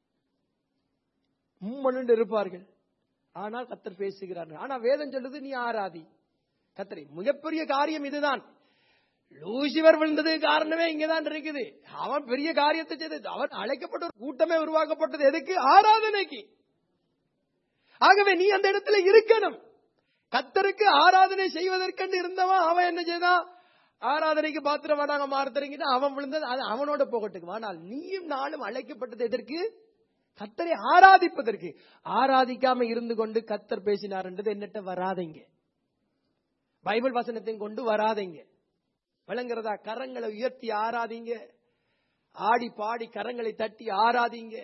மும்மனு இருப்பார்கள் ஆனால் கத்தர் பேசுகிறார்கள் ஆனா வேதம் சொல்லுது நீ ஆராதி கத்தரை மிகப்பெரிய காரியம் இதுதான் லூசிவர் விழுந்தது காரணமே இங்கதான் இருக்குது அவன் பெரிய காரியத்தை செய்தது அவன் அழைக்கப்பட்ட ஒரு கூட்டமே உருவாக்கப்பட்டது எதுக்கு ஆராதனைக்கு ஆகவே நீ அந்த இடத்துல இருக்கணும் கத்தருக்கு ஆராதனை செய்வதற்கென்று இருந்தவன் அவன் என்ன செய்தான் ஆராதனைக்கு பாத்திரமானாங்க மாறுத்தறங்கிட்டு அவன் விழுந்தது அது அவனோட போகட்டுக்கு ஆனால் நீயும் நாளும் அழைக்கப்பட்டது எதற்கு கத்தரை ஆராதிப்பதற்கு ஆராதிக்காம இருந்து கொண்டு கத்தர் பேசினார்ன்றது என்னட்ட வராதைங்க பைபிள் வசனத்தையும் கொண்டு வராதைங்க விளங்குறதா கரங்களை உயர்த்தி ஆராதிங்க ஆடி பாடி கரங்களை தட்டி ஆராதிங்க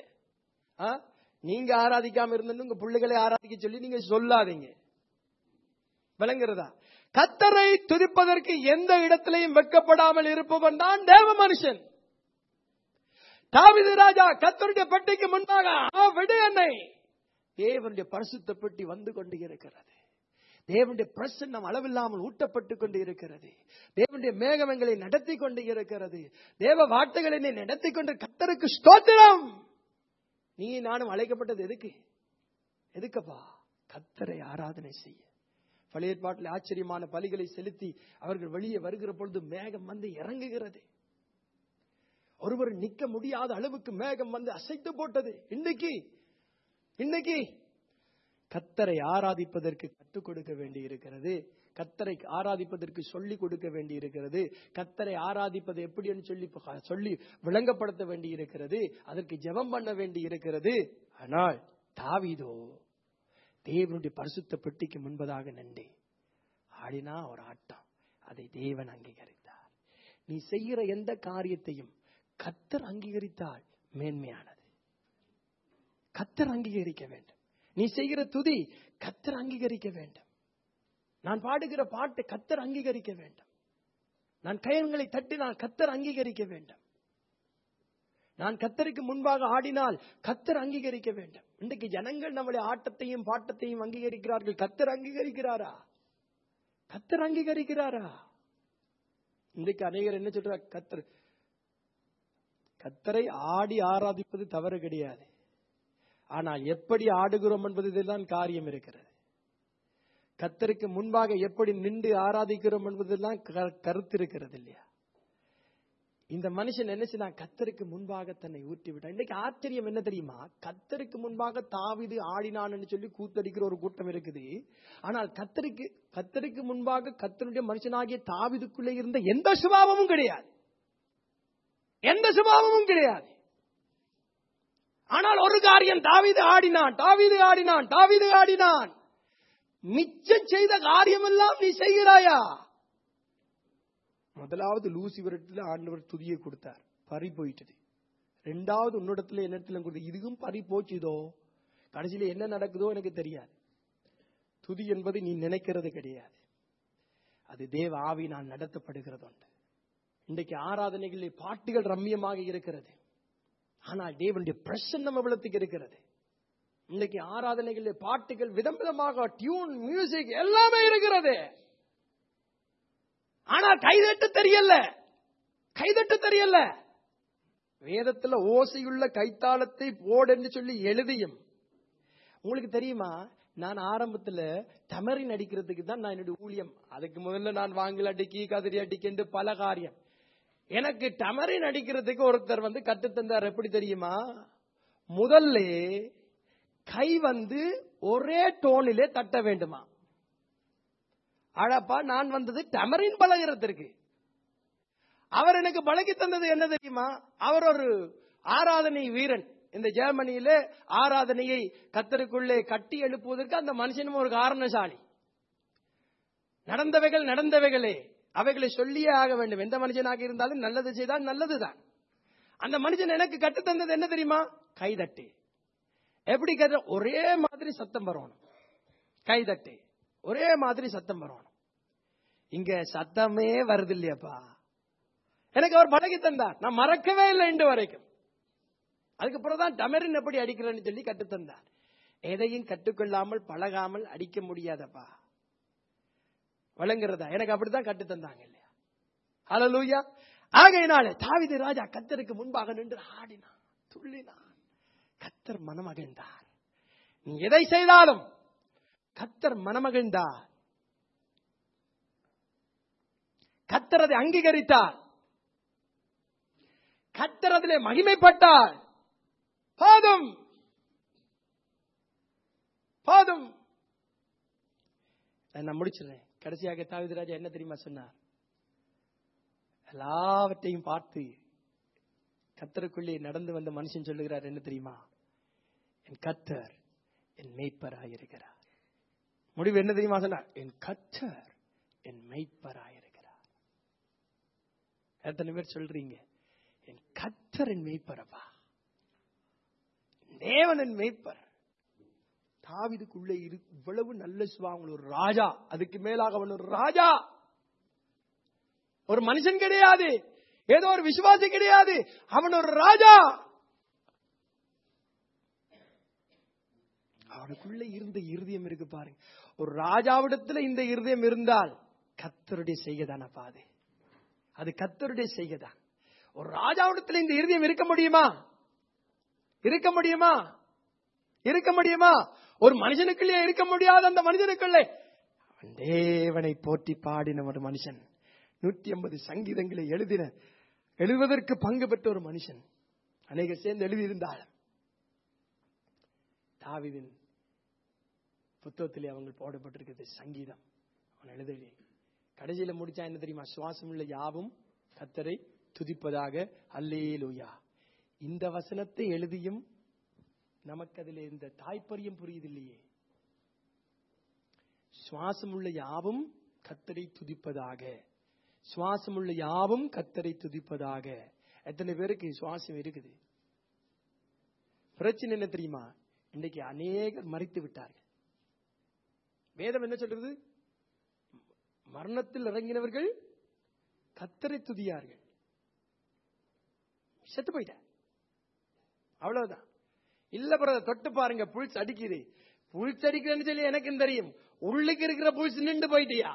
நீங்க ஆராதிக்காம இருந்து உங்க பிள்ளைகளை ஆராதிக்க சொல்லி நீங்க சொல்லாதீங்க விளங்குறதா கத்தரை துதிப்பதற்கு எந்த இடத்திலையும் வெக்கப்படாமல் இருப்பவன் தான் தேவ மனுஷன் தாவிது ராஜா கத்தருடைய பெட்டிக்கு முன்பாக விடு என்னை தேவனுடைய பரிசுத்த பெட்டி வந்து கொண்டு இருக்கிறது தேவனுடைய பிரசன்னம் அளவில்லாமல் ஊட்டப்பட்டு கொண்டு இருக்கிறது தேவனுடைய மேகமங்களை நடத்தி கொண்டு இருக்கிறது தேவ வார்த்தைகளை நடத்தி கொண்டு கத்தருக்கு ஸ்தோத்திரம் நீ நானும் அழைக்கப்பட்டது எதுக்கு எதுக்கப்பா கத்தரை ஆராதனை செய்ய பழைய ஏற்பாட்டில் ஆச்சரியமான பலிகளை செலுத்தி அவர்கள் வெளியே வருகிற பொழுது மேகம் வந்து இறங்குகிறது ஒருவர் நிக்க முடியாத அளவுக்கு மேகம் வந்து அசைத்து போட்டது இன்னைக்கு இன்னைக்கு கத்தரை ஆராதிப்பதற்கு கற்றுக் கொடுக்க வேண்டி இருக்கிறது கத்தரை ஆராதிப்பதற்கு சொல்லி கொடுக்க வேண்டி இருக்கிறது கத்தரை ஆராதிப்பது எப்படின்னு சொல்லி சொல்லி விளங்கப்படுத்த வேண்டி இருக்கிறது அதற்கு ஜெபம் பண்ண வேண்டி இருக்கிறது ஆனால் தாவிதோ தேவனுடைய பரிசுத்த பெட்டிக்கு முன்பதாக நன்றி ஆடினா ஒரு ஆட்டம் அதை தேவன் அங்கீகரித்தார் நீ செய்கிற எந்த காரியத்தையும் கத்தர் அங்கீகரித்தால் மேன்மையானது கத்தர் அங்கீகரிக்க வேண்டும் நீ செய்கிற துதி கத்தர் அங்கீகரிக்க வேண்டும் நான் பாடுகிற பாட்டு கத்தர் அங்கீகரிக்க வேண்டும் நான் கயன்களை தட்டி நான் கத்தர் அங்கீகரிக்க வேண்டும் நான் கத்தருக்கு முன்பாக ஆடினால் கத்தர் அங்கீகரிக்க வேண்டும் இன்றைக்கு ஜனங்கள் நம்முடைய ஆட்டத்தையும் பாட்டத்தையும் அங்கீகரிக்கிறார்கள் கத்தர் அங்கீகரிக்கிறாரா கத்தர் அங்கீகரிக்கிறாரா இன்றைக்கு அநேகர் என்ன சொல்றார் கத்தர் கத்தரை ஆடி ஆராதிப்பது தவறு கிடையாது ஆனால் எப்படி ஆடுகிறோம் என்பதில்தான் காரியம் இருக்கிறது கத்தருக்கு முன்பாக எப்படி நின்று ஆராதிக்கிறோம் என்பதெல்லாம் க- கருத்து இருக்கிறது இல்லையா இந்த மனுஷன் என்ன செய்தான் கத்தருக்கு முன்பாக தன்னை ஊற்றி விட்டான் இன்னைக்கு ஆச்சரியம் என்ன தெரியுமா கத்தருக்கு முன்பாக தாவிது ஆடினான்னு சொல்லி கூத்தடிக்கிற ஒரு கூட்டம் இருக்குது ஆனால் கத்தருக்கு கத்தருக்கு முன்பாக கத்தருடைய மனுஷனாகிய தாவிதுக்குள்ளே இருந்த எந்த சுபாவமும் கிடையாது எந்த சுபாவமும் கிடையாது ஆனால் ஒரு காரியம் தாவீது ஆடினான் தாவீது ஆடினான் தாவீது ஆடினான் மிச்சம் செய்த காரியமெல்லாம் நீ செய்கிறாயா முதலாவது லூசிவரத்தில் ஆண்டவர் துதியை கொடுத்தார் பறி போயிட்டது ரெண்டாவது உன்னிடத்துல என்னிடத்துல கொடுத்து இதுவும் பறி போச்சுதோ கடைசியில என்ன நடக்குதோ எனக்கு தெரியாது துதி என்பது நீ நினைக்கிறது கிடையாது அது தேவ ஆவி நான் நடத்தப்படுகிறது உண்டு இன்றைக்கு ஆராதனைகளில் பாட்டுகள் ரம்மியமாக இருக்கிறது ஆனால் தேவனுடைய பிரசன்னம் எவ்வளவுக்கு இருக்கிறது இன்னைக்கு ஆராதனைகளில் பாட்டுகள் விதம் விதமாக டியூன் மியூசிக் எல்லாமே இருக்கிறது ஆனா கைதட்டு தெரியல கைதட்டு தெரியல வேதத்துல ஓசையுள்ள கைத்தாளத்தை போடுன்னு சொல்லி எழுதியும் உங்களுக்கு தெரியுமா நான் ஆரம்பத்துல தமரின் அடிக்கிறதுக்கு தான் நான் என்னுடைய ஊழியம் அதுக்கு முதல்ல நான் வாங்கல் அடிக்கி கதிரி அடிக்கின்ற பல காரியம் எனக்கு டமரின் அடிக்கிறதுக்கு ஒருத்தர் வந்து கத்து தந்தார் எப்படி தெரியுமா முதல்ல கை வந்து ஒரே டோனிலே தட்ட வேண்டுமா அழப்பா நான் வந்தது டமரின் பழகிறதுக்கு அவர் எனக்கு பழகி தந்தது என்ன தெரியுமா அவர் ஒரு ஆராதனை வீரன் இந்த ஜெர்மனியில ஆராதனையை கத்தருக்குள்ளே கட்டி எழுப்புவதற்கு அந்த மனுஷனும் ஒரு காரணசாலி நடந்தவைகள் நடந்தவைகளே அவைகளை சொல்லியே ஆக வேண்டும் எந்த மனுஷனாக இருந்தாலும் நல்லது செய்தால் நல்லதுதான் அந்த மனுஷன் எனக்கு கட்டு தந்தது என்ன தெரியுமா கைதட்டு எப்படி கத்த ஒரே மாதிரி சத்தம் வரணும் கைதட்டு ஒரே மாதிரி சத்தம் வரணும் இங்க சத்தமே வருது இல்லையாப்பா எனக்கு அவர் பழகி தந்தார் நான் மறக்கவே இல்லை இன்று வரைக்கும் அதுக்கப்புறம் தான் டமரின் எப்படி அடிக்கிறேன்னு சொல்லி கட்டு தந்தார் எதையும் கற்றுக்கொள்ளாமல் பழகாமல் அடிக்க முடியாதப்பா வழங்குறதா எனக்கு அப்படித்தான் கட்டு தந்தாங்க இல்லையா ஹalleluya ஆகையினால தாவீது ராஜா கத்தருக்கு முன்பாக நின்று ஆடினான் துள்ளினான் கத்தர் மனமகிழ்ந்தார் நீ எதை செய்தாலும் கத்தர் மனமகிழ்ந்தார் கத்தர் அதை அங்கீகரித்தார் கத்தர் அதிலே மகிமைப்பட்டார் போதும் போதும் நான் முடிச்சிடுறேன் கடைசியாக தாவீது ராஜா என்ன தெரியுமா சொன்னார் எல்லாவற்றையும் பார்த்து கத்தருக்குள்ளே நடந்து வந்த மனுஷன் சொல்லுகிறார் என்ன தெரியுமா என் கத்தர் என் மெய்ப்பராயிருக்கிறார் முடிவு என்ன தெரியுமா சொன்னார் என் கத்தர் என் மெய்ப்பராயிருக்கிறார் எத்தனை பேர் சொல்றீங்க என் கத்தர் என் மெய்ப்பரப்பா தேவன் என் மெய்ப்பர் தாவிதுக்குள்ளே இரு இவ்வளவு நல்ல சுவாங்க ஒரு ராஜா அதுக்கு மேலாக அவன் ஒரு ராஜா ஒரு மனுஷன் கிடையாது ஏதோ ஒரு விசுவாசி கிடையாது அவன் ஒரு ராஜா அவனுக்குள்ள இருந்த இருதயம் இருக்கு பாருங்க ஒரு ராஜாவிடத்துல இந்த இருதயம் இருந்தால் கத்தருடைய செய்கதானப்பா அது அது கத்தருடைய செய்கதான் ஒரு ராஜாவிடத்துல இந்த இருதயம் இருக்க முடியுமா இருக்க முடியுமா இருக்க முடியுமா ஒரு மனுஷனுக்குள்ளே இருக்க முடியாத அந்த மனுஷனுக்குள்ளே அவன் தேவனை போற்றி பாடின ஒரு மனுஷன் நூற்றி ஐம்பது சங்கீதங்களை எழுதின எழுதுவதற்கு பங்கு பெற்ற ஒரு மனுஷன் அநேகர் சேர்ந்து எழுதியிருந்தால் தாவிதின் புத்தகத்திலே அவங்க போடப்பட்டிருக்கிறது சங்கீதம் அவன் எழுதலே கடைசியில முடிச்சா என்ன தெரியுமா சுவாசம் உள்ள யாவும் கத்தரை துதிப்பதாக அல்லேலூயா இந்த வசனத்தை எழுதியும் நமக்கு அதில் இந்த தாய்ப்பரியம் புரியுதில்லையே சுவாசம் உள்ள யாவும் கத்தரை துதிப்பதாக சுவாசம் உள்ள யாவும் கத்தரை துதிப்பதாக எத்தனை பேருக்கு சுவாசம் இருக்குது பிரச்சனை என்ன தெரியுமா இன்னைக்கு அநேகர் மறித்து விட்டார்கள் வேதம் என்ன சொல்றது மரணத்தில் இறங்கினவர்கள் கத்தரை துதியார்கள் செத்து போயிட்ட அவ்வளவுதான் இல்ல பிரதர் தொட்டு பாருங்க புல்ஸ் அடிக்குது புல்ஸ் அடிக்குதுன்னு சொல்லி எனக்கும் தெரியும் உள்ளுக்கு இருக்கிற புல்ஸ் நின்று போயிட்டியா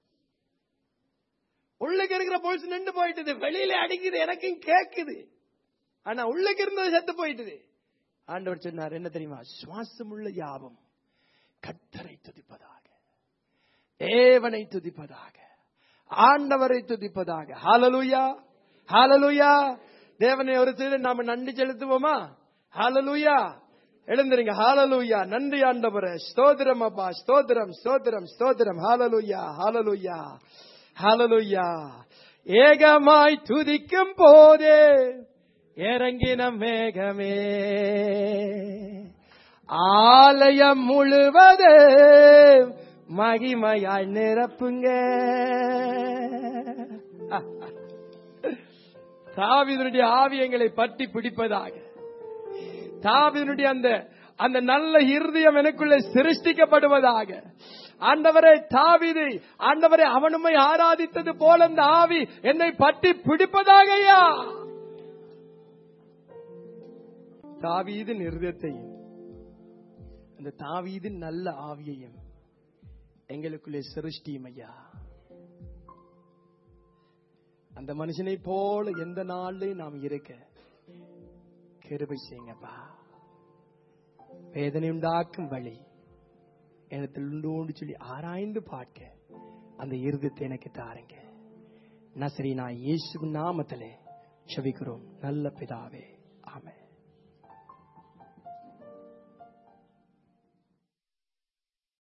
உள்ளுக்கு இருக்கிற புல்ஸ் நின்று போயிட்டுது வெளியில அடிக்குது எனக்கும் கேக்குது ஆனா உள்ளுக்கு இருந்தது செத்து போயிட்டுது ஆண்டவர் சொன்னார் என்ன தெரியுமா சுவாசமுள்ள யாவும் கத்தரை துதிப்பதாக தேவனை துதிப்பதாக ஆண்டவரை துதிப்பதாக ஹalleluya ஹalleluya தேவனை ஒரு சில நாம நன்றி செலுத்துவோமா ஹalleluya எழுந்திருங்க ஹalleluya நன்றி ஆண்டவரே ஸ்தோத்திரம் அப்பா ஸ்தோத்திரம் ஸ்தோத்திரம் ஸ்தோத்திரம் ஹalleluya ஹalleluya ஹalleluya ஏகமாய் துதிக்கும் போதே இறங்கின மேகமே ஆலயம் முழுவது மகிமையாய் நிரப்புங்க தாவிதனுடைய ஆவி எங்களை பற்றி பிடிப்பதாக தாவிதனுடைய அந்த அந்த நல்ல இருதயம் எனக்குள்ளே சிருஷ்டிக்கப்படுவதாக ஆண்டவரை தாவிது ஆண்டவரை அவனுமை ஆராதித்தது போல அந்த ஆவி என்னை பற்றி பிடிப்பதாகயா தாவீதின் இருதயத்தையும் அந்த தாவீதின் நல்ல ஆவியையும் எங்களுக்குள்ளே சிருஷ்டியும் ஐயா அந்த மனுஷனை போல எந்த நாள்லையும் நாம் இருக்க கிருபை செய்யுங்கப்பா வேதனை உண்டாக்கும் வழி எனத்தில் உண்டு சொல்லி ஆராய்ந்து பார்க்க அந்த இருதத்தை எனக்கு தாருங்க நசரி நான் இயேசு நாமத்திலே செபிக்கிறோம் நல்ல பிதாவே ஆமென்